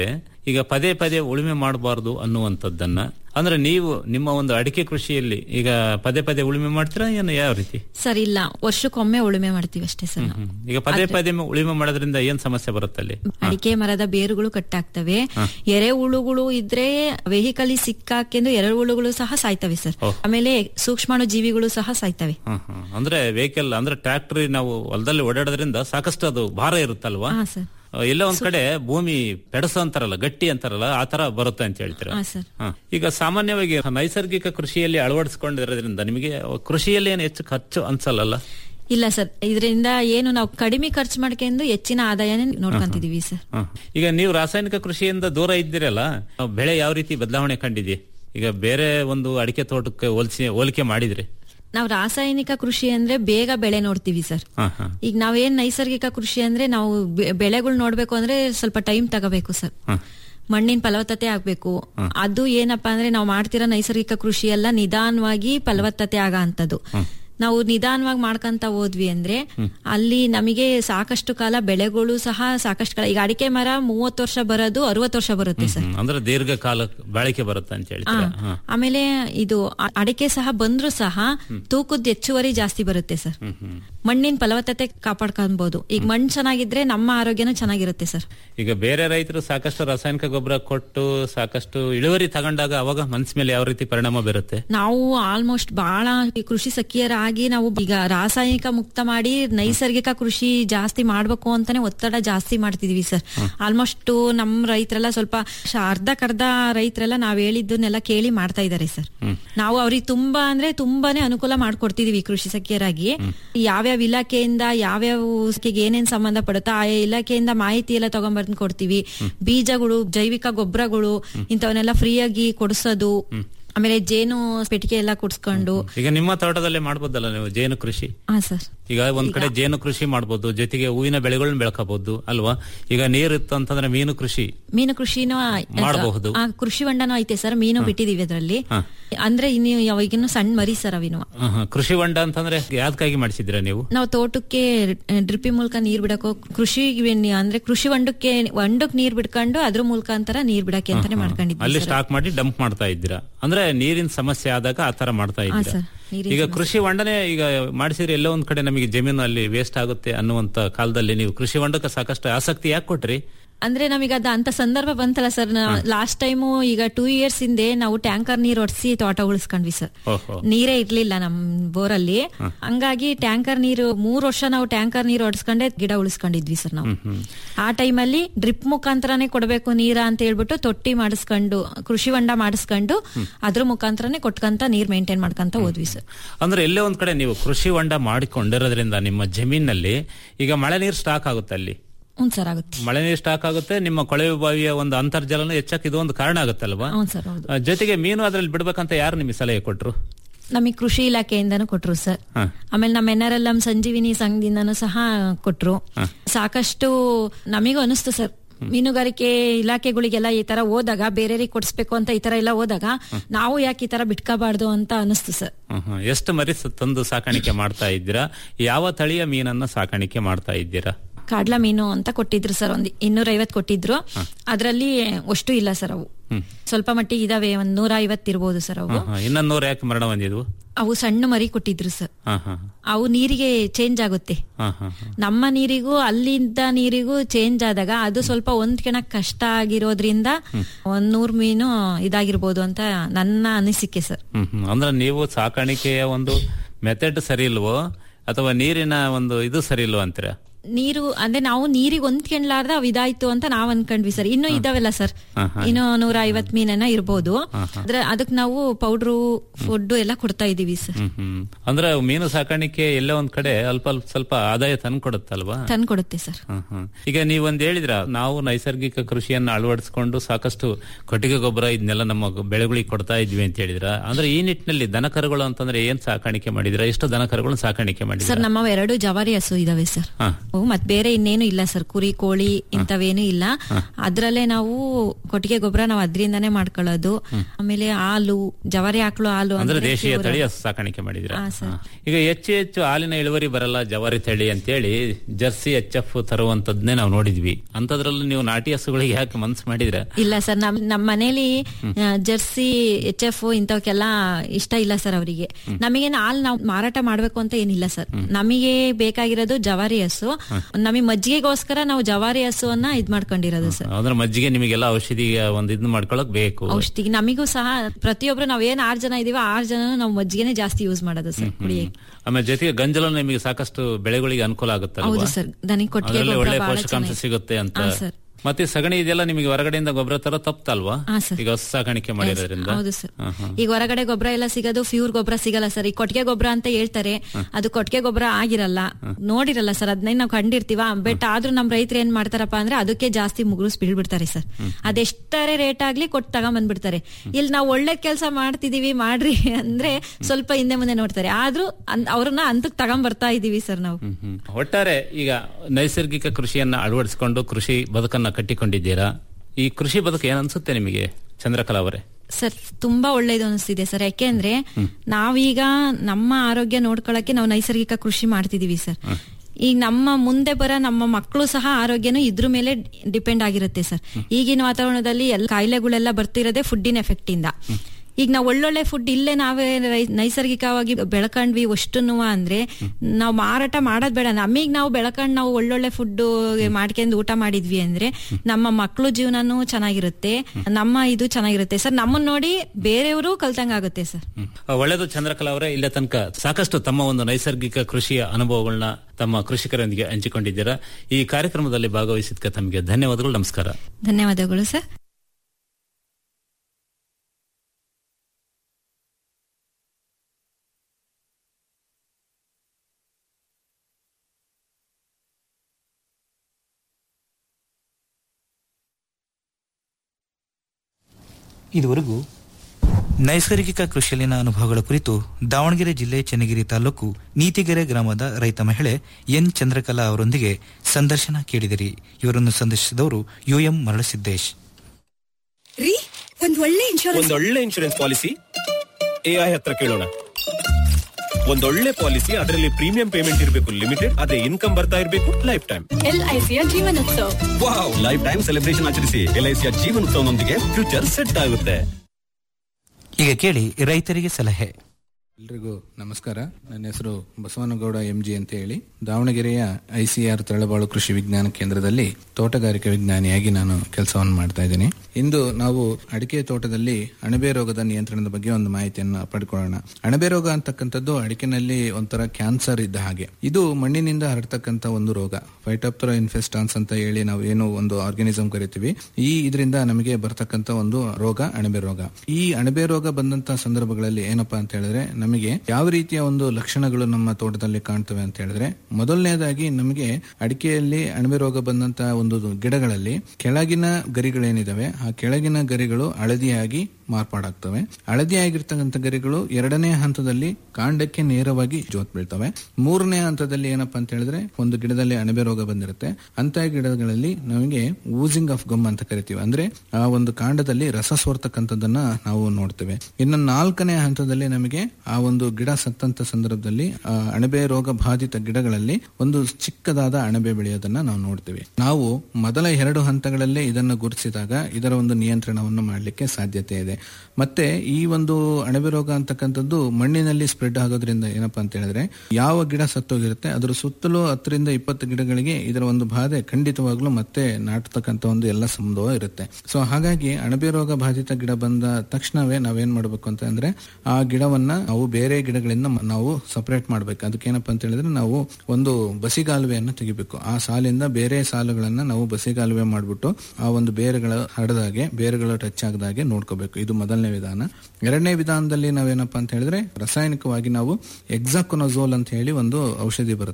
ಈಗ ಪದೇ ಪದೇ ಉಳುಮೆ ಮಾಡಬಾರ್ದು ಅನ್ನುವಂಥದ್ದನ್ನ ಅಂದ್ರೆ ನೀವು ನಿಮ್ಮ ಒಂದು ಅಡಿಕೆ ಕೃಷಿಯಲ್ಲಿ ಈಗ ಪದೇ ಪದೇ ಉಳುಮೆ ಮಾಡ್ತೀರಾ ಏನು ಯಾವ ರೀತಿ ಸರ್ ಇಲ್ಲ ವರ್ಷಕ್ಕೊಮ್ಮೆ ಉಳುಮೆ ಮಾಡ್ತೀವಿ ಅಷ್ಟೇ ಸರ್ ನಾವು. ಈಗ ಪದೇ ಪದೇ ಉಳುಮೆ ಮಾಡೋದ್ರಿಂದ ಏನ್ ಸಮಸ್ಯೆ ಬರುತ್ತಲ್ಲಿ ಅಡಿಕೆ ಮರದ ಬೇರುಗಳು ಕಟ್ಟಾಗ್ತವೆ ಎರೆಹುಳುಗಳು ಇದ್ರೆ ವೆಹಿಕಲ್ ಸಿಕ್ಕಾಕೆಂದು ಎರೆಹುಳುಗಳು ಸಹ ಸಾಯ್ತವೆ ಸರ್ ಓಹ್. ಆಮೇಲೆ ಸೂಕ್ಷ್ಮಾಣು ಜೀವಿಗಳು ಸಹ ಸಾಯ್ತವೆ ಹ್ಮ್, ಹ್ಮ್. ಅಂದ್ರೆ ವೆಹಿಕಲ್ ಅಂದ್ರೆ ಟ್ರ್ಯಾಕ್ಟರ್ ನಾವು ಹೊಲದಲ್ಲಿ ಓಡಾಡೋದ್ರಿಂದ ಸಾಕಷ್ಟು ಅದು ಭಾರ ಇರುತ್ತಲ್ವಾ ಹಾ ಸರ್ ಅಹ್, ಎಲ್ಲೋ ಒಂದ್ ಕಡೆ ಭೂಮಿ ಪೆಡಸ ಅಂತಾರಲ್ಲ ಗಟ್ಟಿ ಅಂತಾರಲ್ಲ ಆ ತರ ಬರುತ್ತೆ ಅಂತ ಹೇಳ್ತೀರಾ ಹಾ ಸರ್ ಹ. ಈಗ ಸಾಮಾನ್ಯವಾಗಿ ನೈಸರ್ಗಿಕ ಕೃಷಿಯಲ್ಲಿ ಅಳವಡಿಸಿಕೊಂಡಿರೋದ್ರಿಂದ ನಿಮಗೆ ಕೃಷಿಯಲ್ಲಿ ಏನು ಹೆಚ್ಚು ಖರ್ಚು ಅನ್ಸಲ್ಲ ಇಲ್ಲ ಸರ್ ಇದರಿಂದ ಏನು ನಾವು ಕಡಿಮೆ ಖರ್ಚು ಮಾಡ್ಕೊಂಡು ಹೆಚ್ಚಿನ ಆದಾಯನೇ ನೋಡ್ಕೊಂತಿದೀವಿ ಸರ್ ಈಗ ನೀವು ರಾಸಾಯನಿಕ ಕೃಷಿಯಿಂದ ದೂರ ಇದ್ದೀರಲ್ಲ ಅಹ್, ಬೆಳೆ ಯಾವ ರೀತಿ ಬದಲಾವಣೆ ಕಂಡಿದೆ ಈಗ ಬೇರೆ ಒಂದು ಅಡಿಕೆ ತೋಟಕ್ಕೆ ಹೋಲಿಸಿ ಹೋಲಿಕೆ ಮಾಡಿದ್ರಿ ನಾವು ರಾಸಾಯನಿಕ ಕೃಷಿ ಅಂದ್ರೆ ಬೇಗ ಬೆಳೆ ನೋಡ್ತೀವಿ ಸರ್ ಹ, ಹ. ಈಗ ನಾವೇನ್ ನೈಸರ್ಗಿಕ ಕೃಷಿ ಅಂದ್ರೆ ನಾವು ಬೆಳೆಗಳು ನೋಡ್ಬೇಕು ಅಂದ್ರೆ ಸ್ವಲ್ಪ ಟೈಮ್ ತಗೋಬೇಕು ಸರ್ ಮಣ್ಣಿನ ಫಲವತ್ತತೆ ಆಗ್ಬೇಕು ಅದು ಏನಪ್ಪಾ ಅಂದ್ರೆ ನಾವು ಮಾಡ್ತಿರೋ ನೈಸರ್ಗಿಕ ಕೃಷಿ ಎಲ್ಲ ನಿಧಾನವಾಗಿ ಫಲವತ್ತತೆ ಆಗ ಅಂತದ್ದು ನಾವು ನಿಧಾನವಾಗಿ ಮಾಡ್ಕೊಂತ ಹೋದ್ವಿ ಅಂದ್ರೆ ಅಲ್ಲಿ ನಮಗೆ ಸಾಕಷ್ಟು ಕಾಲ ಬೆಳೆಗಳು ಸಹ ಸಾಕಷ್ಟು ಕಾಲ ಈಗ ಅಡಿಕೆ ಮರ ಮೂವತ್ತು ವರ್ಷ ಬರೋದು ಅರವತ್ತು ವರ್ಷ ಬರುತ್ತೆ ಸರ್ ಹ್ಮ್. ಅಂದ್ರೆ ದೀರ್ಘಕಾಲ ಬಾಳಿಕೆ ಬರುತ್ತೆ ಅಂತ ಹೇಳ್ತೀರಾ ಆ, ಹ. ಆಮೇಲೆ ಇದು ಅ- ಅಡಿಕೆ ಸಹ ಬಂದ್ರು ಸಹ ತೂಕದ ಹೆಚ್ಚುವರಿ ಜಾಸ್ತಿ ಬರುತ್ತೆ ಸರ್ ಹ್ಮ್, ಹ್ಮ್. ಮಣ್ಣಿನ ಫಲವತ್ತತೆ ಕಾಪಾಡ್ಕೊಬಹುದು ಈಗ ಮಣ್ಣು ಚೆನ್ನಾಗಿದ್ರೆ ನಮ್ಮ ಆರೋಗ್ಯನೂ ಚೆನ್ನಾಗಿರುತ್ತೆ ಸರ್ ಈಗ ಬೇರೆ ರೈತರು ಸಾಕಷ್ಟು ರಾಸಾಯನಿಕ ಗೊಬ್ಬರ ಕೊಟ್ಟು ಸಾಕಷ್ಟು ಇಳುವರಿ ತಗೊಂಡಾಗ ಅವಾಗ ಮನ್ಸ್ ಮೇಲೆ ಯಾವ ರೀತಿ ಪರಿಣಾಮ ಬೀರುತ್ತೆ ನಾವು ಆಲ್ಮೋಸ್ಟ್ ಬಹಳ ಕೃಷಿ ಸಖಿಯರಾಗಿ ನಾವು ಈಗ ರಾಸಾಯನಿಕ ಮುಕ್ತ ಮಾಡಿ ನೈಸರ್ಗಿಕ ಕೃಷಿ ಜಾಸ್ತಿ ಮಾಡ್ಬೇಕು ಅಂತಾನೆ ಒತ್ತಡ ಜಾಸ್ತಿ ಮಾಡ್ತಿದೀವಿ ಸರ್ ಆಲ್ಮೋಸ್ಟ್ ನಮ್ ರೈತರೆಲ್ಲ ಸ್ವಲ್ಪ ಶ- ಅರ್ಧಕ್ಕರ್ಧ ರೈತರೆಲ್ಲ ನಾವ್ ಹೇಳಿದ್ದನ್ನೆಲ್ಲ ಕೇಳಿ ಮಾಡ್ತಾ ಇದಾರೆ ಸರ್ ನಾವು ಅವ್ರಿಗೆ ತುಂಬಾ ಅಂದ್ರೆ ತುಂಬಾನೇ ಅನುಕೂಲ ಮಾಡ್ಕೊಡ್ತಿದೀವಿ ಕೃಷಿ ಸಖಿಯರಾಗಿ ಯಾವ್ಯಾವ ಇಲಾಖೆಯಿಂದ ಯಾವ್ಯಾವ ಗೆ ಏನೇನ್ ಸಂಬಂಧ ಪಡುತ್ತೋ ಆ ಇಲಾಖೆಯಿಂದ ಮಾಹಿತಿ ಎಲ್ಲ ತಗೊಂಡ್ಬಂದ್ ಕೊಡ್ತೀವಿ ಬೀಜಗಳು ಜೈವಿಕ ಗೊಬ್ಬರಗಳು ಇಂಥವನ್ನೆಲ್ಲ ಫ್ರೀಯಾಗಿ ಕೊಡಿಸೋದು ಆಮೇಲೆ ಜೇನು ಪೆಟ್ಟಿಗೆ ಎಲ್ಲ ಕುಡ್ಸ್ಕೊಂಡು ಈಗ ನಿಮ್ಮ ತೋಟದಲ್ಲೇ ಮಾಡ್ಬೋದಲ್ಲ ನೀವು ಜೇನು ಕೃಷಿ ಹಾ ಸರ್ ಈಗ ಒಂದ್ ಕಡೆ ಜೇನು ಕೃಷಿ ಮಾಡ್ಬೋದು ಜೊತೆಗೆ ಹೂವಿನ ಬೆಳೆಗಳನ್ನ ಬೆಳ್ಕೋಬಹುದು ಅಲ್ವಾ ಈಗ ನೀರ್ ಇತ್ತು ಅಂತಂದ್ರೆ ಮೀನು ಕೃಷಿ ಮೀನು ಕೃಷಿನೂ ಆ- ಮಾಡ್ಬಹುದು. ಆ, ಕೃಷಿ ಹೊಂಡನೂ ಐತೆ ಸರ್ ಮೀನು ಬಿಟ್ಟಿದೀವಿ ಅದ್ರಲ್ಲಿ ಹಾ. ಅಂದ್ರೆ ಇನ್ನು ಯಾವಾಗಿನ್ನು ಸಣ್ಣ ಮರಿ ಸರ್ ಅವಿನು ಹ, ಹ. ಕೃಷಿ ಹೊಂಡ ಅಂತಂದ್ರೆ ಯಾವ್ದಕ್ಕಾಗಿ ಮಾಡಿಸಿದ್ದೀರಾ ನೀವು ನಾವು ತೋಟಕ್ಕೆ ಡ್ರಿಪ್ಪಿ ಮೂಲಕ ನೀರ್ ಬಿಡಕೋ ಕೃಷಿ ಅಂದ್ರೆ ಕೃಷಿ ಹೊಂಡಕ್ಕೆ ಹೊಂಡಕ್ ನೀರ್ ಬಿಡ್ಕೊಂಡು ಅದ್ರ ಮುಖಾಂತರ ನೀರ್ ಬಿಡಕ್ಕೆ ಅಂತಾನೆ ಮಾಡ್ಕೊಂಡಿದ್ವಿ ಅಲ್ಲಿ ಸರ್. ಸ್ಟಾಕ್ ಮಾಡಿ ಡಂಪ್ ಮಾಡ್ತಾ ಇದ್ದೀರಾ ಅಂದ್ರೆ ನೀರಿನ ಸಮಸ್ಯೆ ಆದಾಗ ಆ ತರ ಮಾಡ್ತಾ ಇದ್ದೀರಾ ಸರ್, ನೀರಿನ ಈಗ ಕೃಷಿ ಹೊಂಡನೆ ಈಗ ಮಾಡಿಸಿದ್ರೆ ಎಲ್ಲೋ ಒಂದ್ ಕಡೆ ನಮಗೆ ಜಮೀನು ಅಲ್ಲಿ ವೇಸ್ಟ್ ಆಗುತ್ತೆ ಅನ್ನುವಂತ ಕಾಲದಲ್ಲಿ ನೀವು ಕೃಷಿ ಹೊಂಡಕ್ಕೆ ಸಾಕಷ್ಟು ಆಸಕ್ತಿ ಯಾಕೆ ಕೊಟ್ರಿ ಅಂದ್ರೆ ನಮಗೆ ಅದ ಅಂತ ಸಂದರ್ಭ ಬಂತಲ್ಲ ಸರ್ ಲಾಸ್ಟ್ ಟೈಮು ಈಗ ಟೂ ಇಯರ್ಸ್ ಹಿಂದೆ ನಾವು ಟ್ಯಾಂಕರ್ ನೀರ್ ಹೊಡ್ಸಿ ತೋಟ ಉಳಿಸ್ಕೊಂಡ್ವಿ ಸರ್ ಓಹೋ ನೀರೇ ಇರ್ಲಿಲ್ಲ ನಮ್ ಬೋರಲ್ಲಿ ಹಂಗಾಗಿ ಟ್ಯಾಂಕರ್ ನೀರು ಮೂರ್ ವರ್ಷ ನಾವು ಟ್ಯಾಂಕರ್ ನೀರು ಹೊಡ್ಸ್ಕೊಂಡೆ ಗಿಡ ಉಳಿಸ್ಕೊಂಡಿದ್ವಿ ಸರ್ ನಾವು ಆ ಟೈಮಲ್ಲಿ ಡ್ರಿಪ್ ಮುಖಾಂತರನೇ ಕೊಡಬೇಕು ನೀರ ಅಂತ ಹೇಳ್ಬಿಟ್ಟು ತೊಟ್ಟಿ ಮಾಡಿಸ್ಕೊಂಡು ಕೃಷಿ ಹೊಂಡ ಮಾಡಿಸ್ಕೊಂಡು ಅದ್ರ ಮುಖಾಂತರನೇ ಕೊಟ್ಕಂತ ನೀರ್ ಮೇಂಟೈನ್ ಮಾಡ್ಕೊಂತ ಹೋದ್ವಿ ಸರ್ ಅಂದ್ರೆ ಎಲ್ಲೇ ಒಂದ್ ಕಡೆ ನೀವು ಕೃಷಿ ಹೊಂಡ ಮಾಡಿಕೊಂಡಿರೋದ್ರಿಂದ ನಿಮ್ಮ ಜಮೀನಲ್ಲಿ ಈಗ ಮಳೆ ನೀರು ಸ್ಟಾಕ್ ಆಗುತ್ತೆ ಅಲ್ಲಿ ಹ್ಞೂ ಸರ್ ಆಗುತ್ತೆ ಮಳೆ ನೀರು ಸ್ಟಾಕ್ ಆಗುತ್ತೆ ನಿಮ್ಮ ಕೊಳವೆ ಬಾವಿಯ ಒಂದು ಅಂತರ್ಜಲನ ಹೆಚ್ಚಕ್ಕೆ ಇದು ಒಂದು ಕಾರಣ ಆಗುತ್ತಲ್ವಾ ಹ್ಞೂ ಸರ್ ಹೌದು ಆ, ಜೊತೆಗೆ ಮೀನು ಅದ್ರಲ್ಲಿ ಬಿಡ್ಬೇಕಂತ ಯಾರು ನಿಮಗೆ ಸಲಹೆ ಕೊಟ್ರು ನಮಗೆ ಕೃಷಿ ಇಲಾಖೆಯಿಂದನೂ ಕೊಟ್ರು ಸರ್ ಹ. ಆಮೇಲೆ ನಮ್ಮ N R L M Sanjeevini ಸಂಘದಿಂದನೂ ಸಹ ಕೊಟ್ರು ಸಾಕಷ್ಟು ನಮಿಗೂ ಅನಿಸ್ತು ಸರ್ ಮೀನುಗಾರಿಕೆ ಇಲಾಖೆಗಳಿಗೆಲ್ಲ ಈ ತರ ಹೋದಾಗ ಬೇರೆಯವ್ರಿಗೆ ಕೊಡಿಸ್ಬೇಕು ಅಂತ ಈ ತರ ಎಲ್ಲ ಹೋದಾಗ ನಾವು ಯಾಕೆ ಈ ತರ ಬಿಟ್ಕೋಬಾರ್ದು ಅಂತ ಅನಿಸ್ತು ಸರ್ ಹ್ಮ್, ಹ್ಮ್. ಎಷ್ಟು ಮರಿ ಸ- ತಂದು ಸಾಕಾಣಿಕೆ ಮಾಡ್ತಾ ಇದ್ದೀರಾ ಯಾವ ತಳಿಯ ಮೀನನ್ನ ಸಾಕಾಣಿಕೆ ಮಾಡ್ತಾ ಇದ್ದೀರಾ ಕಾಡ್ಲಾ ಮೀನು ಅಂತ ಕೊಟ್ಟಿದ್ರು ಸರ್ ಒಂದ್ ಇನ್ನೂರ ಐವತ್ ಕೊಟ್ಟಿದ್ರು ಅದ್ರಲ್ಲಿ ಅಷ್ಟು ಇಲ್ಲ ಸರ್ ಅವು ಸ್ವಲ್ಪ ಮಟ್ಟಿಗೆ ಇದಾವೆ ಒಂದ್ ನೂರ ಐವತ್ ಇರ್ಬೋದು ಸರ್ ಅವು ಹ್ಮ್, ಹ್ಮ್. ಇನ್ನೊಂದ್ ನೂರ ಯಾಕೆ ಮರಣ ಬಂದಿದ್ವು ಅವು ಸಣ್ಣ ಮರಿ ಕೊಟ್ಟಿದ್ರು ಸರ್ ಹಾ ಹಾ ಅವು ನೀರಿಗೆ ಚೇಂಜ್ ಆಗುತ್ತೆ ಹಾ ಹಾ ಹಾ. ನಮ್ಮ ನೀರಿಗೂ ಅಲ್ಲಿಂದ ನೀರಿಗೂ ಚೇಂಜ್ ಆದಾಗ ಅದು ಸ್ವಲ್ಪ ಹೊಂದ್ಕೊಳಕ್ ಕಷ್ಟ ಆಗಿರೋದ್ರಿಂದ ಒಂದ್ ನೂರ್ ಮೀನು ಇದಾಗಿರ್ಬೋದು ಅಂತ ನನ್ನ ಅನಿಸಿಕೆ ಸರ್ ಹ್ಮ್ ಹ್ಮ್. ಅಂದ್ರೆ ನೀವು ಸಾಕಾಣಿಕೆಯ ಒಂದು ಮೆಥಡ್ ಸರಿ ಇಲ್ವೋ ಅಥವಾ ನೀರಿನ ಒಂದು ಇದು ಸರಿ ಇಲ್ವೋ ಅಂತೀರಾ ನೀರು ಅಂದ್ರೆ ನಾವು ನೀರಿಗೆ ಹೊಂದ್ಕೊಂಡ್ಲಾರ್ದ ಅವ್ ಇದಾಯ್ತು ಅಂತ ನಾವ್ ಅನ್ಕೊಂಡ್ವಿ ಸರ್ ಇನ್ನು ಇದಾವೆಲ್ಲ ಸರ್ ಹಾ, ಹಾ. ಇನ್ನು ನೂರ ಐವತ್ ಮೀನನ ಇರ್ಬೋದು ಅದ್ರ ಅದಕ್ ನಾವು ಪೌಡ್ರು ಫುಡ್ ಎಲ್ಲ ಕೊಡ್ತಾ ಇದೀವಿ ಸರ್ ಹ್ಮ್ ಹ್ಮ್ ಅಂದ್ರೆ ಮೀನು ಸಾಕಾಣಿಕೆ ಎಲ್ಲೋ ಒಂದ್ ಕಡೆ ಅಲ್ಪ ಅಲ್ಪ ಸ್ವಲ್ಪ ಆದಾಯ ತಂದು ಕೊಡುತ್ತಲ್ವಾ ತಂದ್ ಕೊಡುತ್ತೆ ಸರ್ ಹ್ಮ್, ಹ್ಮ್. ಈಗ ನೀವೊಂದ್ ಹೇಳಿದ್ರ ನಾವು ನೈಸರ್ಗಿಕ ಕೃಷಿಯನ್ನ ಅಳವಡಿಸಿಕೊಂಡು ಸಾಕಷ್ಟು ಕೊಟ್ಟಿಗೆ ಗೊಬ್ಬರ ಇದನ್ನೆಲ್ಲ ನಮ್ಮ ಗ- ಬೆಳೆಗಳಿಗೆ ಕೊಡ್ತಾ ಇದ್ವಿ ಅಂತ ಹೇಳಿದ್ರ ಅಂದ್ರೆ ಈ ನಿಟ್ಟಿನಲ್ಲಿ ದನಕರುಗಳು ಅಂತಂದ್ರೆ ಏನ್ ಸಾಕಾಣಿಕೆ ಮಾಡಿದ್ರ ಎಷ್ಟು ದನಕರುಗಳನ್ನ ಸಾಕಾಣಿಕೆ ಮಾಡಿದ್ರ ಸರ್ ನಮ್ಮ ಎರಡು ಜವಾರಿ ಹಸು ಇದಾವೆ ಸರ್ ಹಾ ಮತ್ ಬೇರೆ ಇನ್ನೇನು ಇಲ್ಲ ಸರ್ ಕುರಿ ಕೋಳಿ ಇಂಥವೇನು ಇಲ್ಲ ಅದ್ರಲ್ಲೇ ನಾವು ಕೊಟ್ಟಿಗೆ ಗೊಬ್ಬರ ನಾವು ಅದ್ರಿಂದಾನೇ ಮಾಡ್ಕೊಳ್ಳೋದು ಆಮೇಲೆ ಹಾಲು ಜವಾರಿ ಆಕಳು ಹಾಲು ಅಂದ್ರೆ ಅಂದ್ರೆ ದೇಶೀಯ pure- ತಳಿ ಸಾಕಾಣಿಕೆ ಮಾಡಿದ್ರ ಹಾ, ಸರ್. ಈಗ ಹೆಚ್ಚು ಹೆಚ್ಚು ಹಾಲಿನ ಇಳುವರಿ ಬರಲ್ಲ ಜವಾರಿ ತಳಿ ಅಂತೇಳಿ ಜರ್ಸಿ ಎಚ್ ಎಫ್ ತರುವಂತದ್ನೇ ನಾವು ನೋಡಿದ್ವಿ ಅಂತದ್ರಲ್ಲಿ ನೀವು ನಾಟಿ ಹಸುಗಳಿಗೆ ಯಾಕೆ ಮನ್ಸು ಮಾಡಿದ್ರ ಇಲ್ಲ ಸರ್ ನಮ್ ನಮ್ಮ ಮನೇಲಿ ಆ, ಜರ್ಸಿ ಎಚ್ ಎಫ್ ಇಂಥವಕ್ಕೆಲ್ಲ ಇಷ್ಟ ಇಲ್ಲ ಸರ್ ಅವರಿಗೆ ನಮಗೇನು ಹಾಲ್ ನಾವು ಮಾರಾಟ ಮಾಡ್ಬೇಕು ಅಂತ ಏನಿಲ್ಲ ಸರ್ ನಮಗೆ ಬೇಕಾಗಿರೋದು ಜವಾರಿ ಹಸು ನಮಗೆ ಮಜ್ಜಿಗೆಗೋಸ್ಕರ ನಾವು ಜವಾರಿ ಹಸುವನ್ನ ಇದ್ ಮಾಡ್ಕೊಂಡಿರೋದು ಸರ್ ಅಂದ್ರೆ ಮಜ್ಜಿಗೆ ನಿಮಗೆಲ್ಲ ಔಷಧಿ ಒಂದ್ ಇದನ್ನ ಮಾಡ್ಕೊಳಕ್ ಬೇಕು ಔಷಧಿಗೆ ನಮಿಗೂ ಸಹ ಪ್ರತಿಯೊಬ್ರು ನಾವ್ ಏನ್ ಆರ್ ಜನ ಇದೀವೋ ಆರ್ ಜನ ನಾವು ಮಜ್ಜಿಗೆನೆ ಜಾಸ್ತಿ ಯೂಸ್ ಮಾಡೋದು ಸರ್ ಕುಡಿಯಕ್ಕೆ ಆಮೇಲೆ ಜೊತೆಗೆ ಗಂಜಲ ನಿಮಗೆ ಸಾಕಷ್ಟು ಬೆಳೆಗಳಿಗೆ ಅನುಕೂಲ ಆಗುತ್ತಲ್ವಾ ಹೌದು ಸರ್ ದನಿ ಕೊಟ್ಟಿಗೆ ಅದರಲ್ಲಿ ಗೊಬ್ಬರ ಒಳ್ಳೆ ಬಹಳ ಪೋಷಕಾಂಶ ಚೆನ್ನಾಗಿ- ಸಿಗುತ್ತೆ ಅಂತ ಹಾ, ಸರ್. ಮತ್ತೆ ಸಗಣಿ ಇದೆಲ್ಲ ನಿಮಗೆ ಹೊರಗಡೆಯಿಂದ ಗೊಬ್ಬರ ತರ ತಪ್ಪಲ್ವಾ ಹಾ, ಸರ್. ಈಗ ಹಸು ಸಾಕಾಣಿಕೆ ಮಾಡಿರೋದ್ರಿಂದ ಹೌದು ಸರ್ ಹಾ, ಹಾ. ಈಗ ಹೊರಗಡೆ ಗೊಬ್ಬರ ಎಲ್ಲ ಸಿಗೋದು ಪ್ಯೂರ್ ಗೊಬ್ಬರ ಸಿಗಲ್ಲ ಸರ್ ಈ ಕೊಟ್ಟಿಗೆ ಗೊಬ್ಬರ ಅಂತ ಹೇಳ್ತಾರೆ ಅದು ಕೊಟ್ಟಿಗೆ ಗೊಬ್ಬರ ಆಗಿರಲ್ಲ ನೋಡಿರಲ್ಲ ಸರ್ ಅದನ್ನ ನಾವು ಕಂಡಿರ್ತೀವ ಬಟ್ ಆದ್ರೂ ನಮ್ ರೈತರು ಏನ್ ಮಾಡ್ತಾರಪ್ಪ ಅಂದ್ರೆ ಅದಕ್ಕೆ ಜಾಸ್ತಿ ಮುಗುರುಸ್ ಬೀಳ್ಬಿಡ್ತಾರೆ ಸರ್ ಅದೆಷ್ಟರೇ ರೇಟ್ ಆಗ್ಲಿ ಕೊಟ್ಟು ತಗೊಂಬಂದ್ಬಿಡ್ತಾರೆ ಇಲ್ಲಿ ನಾವು ಒಳ್ಳೆ ಕೆಲಸ ಮಾಡ್ತಿದೀವಿ ಮಾಡ್ರಿ ಅಂದ್ರೆ ಸ್ವಲ್ಪ ಹಿಂದೆ ಮುಂದೆ ನೋಡ್ತಾರೆ ಆದ್ರೂ ಅನ್- ಅವ್ರನ್ನ ಅಂತಕ್ ತಗೊಂಡ್ ಬರ್ತಾ ಇದೀವಿ ಸರ್ ನಾವು ಹ್ಮ್, ಹ್ಮ್. ಒಟ್ಟಾರೆ ಈಗ ನೈಸರ್ಗಿಕ ಕೃಷಿಯನ್ನ ಅಳವಡಿಸಿಕೊಂಡು ಕೃಷಿ ಬದುಕನ್ನ ಕಟ್ಟಿಕೊಂಡಿದ್ದೀರಾ ಈ ಕೃಷಿ ಬದುಕು ಏನನ್ಸುತ್ತೆ ನಿಮಗೆ ಚಂದ್ರಕಲಾ ಅವರೇ ಸರ್ ತುಂಬಾ ಒಳ್ಳೇದು ಅನಿಸ್ತಿದೆ ಸರ್ ಯಾಕೆಂದ್ರೆ ನಾವೀಗ ನಮ್ಮ ಆರೋಗ್ಯ ನೋಡ್ಕೊಳಕ್ಕೆ ನಾವು ನೈಸರ್ಗಿಕ ಕೃಷಿ ಮಾಡ್ತಿದೀವಿ ಸರ್ ಈಗ ನಮ್ಮ ಮುಂದೆ ಬರೋ ನಮ್ಮ ಮಕ್ಕಳು ಸಹ ಆರೋಗ್ಯನೂ ಇದ್ರ ಮೇಲೆ ಡಿಪೆಂಡ್ ಆಗಿರುತ್ತೆ ಸರ್ ಈಗಿನ ವಾತಾವರಣದಲ್ಲಿ ಎಲ್ಲ ಕಾಯಿಲೆಗಳೆಲ್ಲ ಬರ್ತಿರೋದೇ ಫುಡ್ಡಿನ ಎಫೆಕ್ಟ್ ಇಂದ ಈಗ ನಾವು ಒಳ್ಳೊಳ್ಳೆ ಫುಡ್ ಇಲ್ಲೇ ನಾವೇ ರೈ- ನೈಸರ್ಗಿಕವಾಗಿ ಬೆಳ್ಕೊಂಡ್ವಿ ಅಷ್ಟನ್ನು ಅಂದ್ರೆ ನಾವು ಮಾರಾಟ ಮಾಡೋದ್ ಬೇಡ ನಮಗ್ ನಾವು ಬೆಳ್ಕೊಂಡ್ ನಾವು ಒಳ್ಳೊಳ್ಳೆ ಫುಡ್ ಮಾಡ್ಕೊಂಡು ಊಟ ಮಾಡಿದ್ವಿ ಅಂದ್ರೆ ನಮ್ಮ ಮಕ್ಕಳು ಜೀವನನೂ ಚೆನ್ನಾಗಿರುತ್ತೆ ನಮ್ಮ ಇದು ಚೆನ್ನಾಗಿರುತ್ತೆ ಸರ್ ನಮ್ಮನ್ನ ನೋಡಿ ಬೇರೆಯವರು ಕಲ್ತಂಗಾಗುತ್ತೆ ಸರ್ ಆ, ಒಳ್ಳೆಯದು ಚಂದ್ರಕಲಾ ಅವರೇ ಇಲ್ಲೇ ತನಕ ಸಾಕಷ್ಟು ತಮ್ಮ ಒಂದು ನೈಸರ್ಗಿಕ ಕೃಷಿಯ ಅನುಭವಗಳನ್ನ ತಮ್ಮ ಕೃಷಿಕರೊಂದಿಗೆ ಹಂಚಿಕೊಂಡಿದ್ದೀರಾ ಈ ಕಾರ್ಯಕ್ರಮದಲ್ಲಿ ಭಾಗವಹಿಸಿದ್ಕೆ ತಮಗೆ ಧನ್ಯವಾದಗಳು ನಮಸ್ಕಾರ ಧನ್ಯವಾದಗಳು ಸರ್ ಇದುವರೆಗೂ ನೈಸರ್ಗಿಕ ಕೃಷಿಯಲ್ಲಿನ ಅನುಭವಗಳ ಕುರಿತು ದಾವಣಗೆರೆ ಜಿಲ್ಲೆ ಚನ್ನಗಿರಿ ತಾಲೂಕು ನೀತಿಗೆರೆ ಗ್ರಾಮದ ರೈತ ಮಹಿಳೆ ಎನ್ ಚಂದ್ರಕಲಾ ಅವರೊಂದಿಗೆ ಸಂದರ್ಶನ ಕೇಳಿದಿರಿ ಇವರನ್ನು ಸಂದರ್ಶಿಸಿದವರು ಯುಎಂ ಮರಳಸಿದ್ದೇಶ್ ರೀ ಒಂದ್ ಒಳ್ಳೆ ಇನ್ಶೂರೆನ್ಸ್ ಒಂದೊಳ್ಳೆ ಇನ್ಶೂರೆನ್ಸ್ ಪಾಲಿಸಿ ಎಐ ಹತ್ರ ಕೇಳೋಣ ಒಂದೊಳ್ಳೆ ಪಾಲಿಸಿ ಅದರಲ್ಲಿ ಪ್ರೀಮಿಯಂ ಪೇಮೆಂಟ್ ಇರಬೇಕು ಲಿಮಿಟೆಡ್ ಅದೇ ಇನ್ಕಮ್ ಬರ್ತಾ ಇರಬೇಕು ಲೈಫ್ ಟೈಮ್ ಎಲ್ಐಸಿಯ Jeevan Utsav wow lifetime celebration ಆಚರಿಸಿ ಎಲ್ಐಸಿಯ ಜೀವನೋತ್ಸವನೊಂದಿಗೆ ಫ್ಯೂಚರ್ ಸೆಟ್ ಆಗುತ್ತೆ ಈಗ ಕೇಳಿ ರೈತರಿಗೆ ಸಲಹೆ ಎಲ್ರಿಗೂ ನಮಸ್ಕಾರ ನನ್ನ ಹೆಸರು ಬಸವನಗೌಡ ಎಂಜಿ ಅಂತ ಹೇಳಿ ದಾವಣಗೆರೆಯ ಐಸಿಆರ್ ತಳಬಾಳು ಕೃಷಿ ವಿಜ್ಞಾನ ಕೇಂದ್ರದಲ್ಲಿ ತೋಟಗಾರಿಕೆ ವಿಜ್ಞಾನಿಯಾಗಿ ನಾನು ಕೆಲಸವನ್ನು ಮಾಡ್ತಾ ಇದ್ದೀನಿ ಇಂದು ನಾವು ಅಡಿಕೆ ತೋಟದಲ್ಲಿ ಅಣಬೆ ರೋಗದ ನಿಯಂತ್ರಣದ ಬಗ್ಗೆ ಒಂದು ಮಾಹಿತಿಯನ್ನು ಪಡ್ಕೊಳ್ಳೋಣ ಅಣಬೆ ರೋಗ ಅಂತಕ್ಕಂಥದ್ದು ಅಡಿಕೆನಲ್ಲಿ ಒಂಥರ ಕ್ಯಾನ್ಸರ್ ಇದ್ದ ಹಾಗೆ ಇದು ಮಣ್ಣಿನಿಂದ ಹರಡ್ತಕ್ಕಂಥ ಒಂದು ರೋಗ ಫೈಟಾಪ್ತರಾ ಇನ್ಫೆಸ್ಟಾನ್ಸ್ ಅಂತ ಹೇಳಿ ನಾವು ಏನು ಒಂದು ಆರ್ಗಾನಿಸಮ್ ಕರಿತೀವಿ ಈ ಇದರಿಂದ ನಮಗೆ ಬರ್ತಕ್ಕಂಥ ಒಂದು ರೋಗ ಅಣಬೆ ರೋಗ ಈ ಅಣಬೆ ರೋಗ ಬಂದಂತ ಸಂದರ್ಭಗಳಲ್ಲಿ ಏನಪ್ಪಾ ಅಂತ ಹೇಳಿದ್ರೆ ನಮಗೆ ಯಾವ ರೀತಿಯ ಒಂದು ಲಕ್ಷಣಗಳು ನಮ್ಮ ತೋಟದಲ್ಲಿ ಕಾಣ್ತವೆ ಅಂತ ಹೇಳಿದ್ರೆ ಮೊದಲನೇದಾಗಿ ನಮಗೆ ಅಡಿಕೆಯಲ್ಲಿ ಅಣಬೆ ರೋಗ ಬಂದಂತ ಒಂದು ಗಿಡಗಳಲ್ಲಿ ಕೆಳಗಿನ ಗರಿಗಳೇನಿದಾವೆ ಆ ಕೆಳಗಿನ ಗರಿಗಳು ಹಳದಿಯಾಗಿ ಮಾರ್ಪಾಡಾಗ್ತವೆ ಹಳದಿಯಾಗಿರ್ತಕ್ಕಂಥ ಗರಿಗಳು ಎರಡನೇ ಹಂತದಲ್ಲಿ ಕಾಂಡಕ್ಕೆ ನೇರವಾಗಿ ಜೋತ್ ಬೀಳ್ತವೆ ಮೂರನೇ ಹಂತದಲ್ಲಿ ಏನಪ್ಪಾ ಅಂತ ಹೇಳಿದ್ರೆ ಒಂದು ಗಿಡದಲ್ಲಿ ಅಣಬೆ ರೋಗ ಬಂದಿರುತ್ತೆ ಅಂತ ಗಿಡಗಳಲ್ಲಿ ನಮಗೆ ಊಸಿಂಗ್ ಆಫ್ ಗಮ್ ಅಂತ ಕರಿತೀವಿ ಅಂದ್ರೆ ಆ ಒಂದು ಕಾಂಡದಲ್ಲಿ ರಸ ಸೋರ್ತಕ್ಕಂಥದ್ದನ್ನ ನಾವು ನೋಡ್ತೇವೆ ಇನ್ನು ನಾಲ್ಕನೇ ಹಂತದಲ್ಲಿ ನಮಗೆ ಆ ಒಂದು ಗಿಡ ಸತ್ತಂತ ಸಂದರ್ಭದಲ್ಲಿ ಆ ಅಣಬೆ ರೋಗ ಬಾಧಿತ ಗಿಡಗಳಲ್ಲಿ ಒಂದು ಚಿಕ್ಕದಾದ ಅಣಬೆ ಬೆಳೆಯೋದನ್ನ ನಾವು ನೋಡ್ತೇವೆ ನಾವು ಮೊದಲ ಎರಡು ಹಂತಗಳಲ್ಲೇ ಇದನ್ನು ಗುರುತಿಸಿದಾಗ ಇದರ ಒಂದು ನಿಯಂತ್ರಣವನ್ನು ಮಾಡಲಿಕ್ಕೆ ಸಾಧ್ಯತೆ ಇದೆ ಮತ್ತೆ ಈ ಒಂದು ಅಣಬೆ ರೋಗ ಅಂತಕ್ಕಂಥದ್ದು ಮಣ್ಣಿನಲ್ಲಿ ಸ್ಪ್ರೆಡ್ ಆಗೋದ್ರಿಂದ ಏನಪ್ಪಾ ಅಂತ ಹೇಳಿದ್ರೆ ಯಾವ ಗಿಡ ಸತ್ತೋಗಿರುತ್ತೆ ಅದರ ಸುತ್ತಲೂ ಹತ್ತರಿಂದ ಇಪ್ಪತ್ತು ಗಿಡಗಳಿಗೆ ಇದರ ಒಂದು ಬಾಧೆ ಖಂಡಿತವಾಗ್ಲೂ ಮತ್ತೆ ನಾಟತಕ್ಕಂಥ ಒಂದು ಎಲ್ಲ ಸಂಭವ ಇರುತ್ತೆ ಸೊ ಹಾಗಾಗಿ ಅಣಬೆ ರೋಗ ಬಾಧಿತ ಗಿಡ ಬಂದ ತಕ್ಷಣವೇ ನಾವೇನ್ ಮಾಡಬೇಕು ಅಂತ ಅಂದ್ರೆ ಆ ಗಿಡವನ್ನ ನಾವು ಬೇರೆ ಗಿಡಗಳಿಂದ ಮ- ನಾವು ಸಪರೇಟ್ ಮಾಡ್ಬೇಕು ಅದಕ್ಕೇನಪ್ಪ ಅಂತ ಹೇಳಿದ್ರೆ ನಾವು ಒಂದು ಬಸಿಗಾಲುವೆಯನ್ನು ತೆಗಿಬೇಕು ಆ ಸಾಲಿಂದ ಬೇರೆ ಸಾಲುಗಳನ್ನ ನಾವು ಬಸಿಗಾಲುವೆ ಮಾಡ್ಬಿಟ್ಟು ಆ ಒಂದು ಬೇರುಗಳ ಹರಡದಾಗೆ ಬೇರುಗಳು ಟಚ್ ಆಗದಾಗೆ ನೋಡ್ಕೋಬೇಕು ಇದು ಮೊದಲನೇ ವಿಧಾನ ಎರಡನೇ ವಿಧಾನದಲ್ಲಿ ನಾವೇನಪ್ಪಾ ಅಂತ ಹೇಳಿದ್ರೆ ರಾಸಾಯನಿಕವಾಗಿ ನಾವು ಎಕ್ಸಾಕೊನಜೋಲ್ ಅಂತ ಹೇಳಿ ಒಂದು ಔಷಧಿ ಬರುತ್ತೆ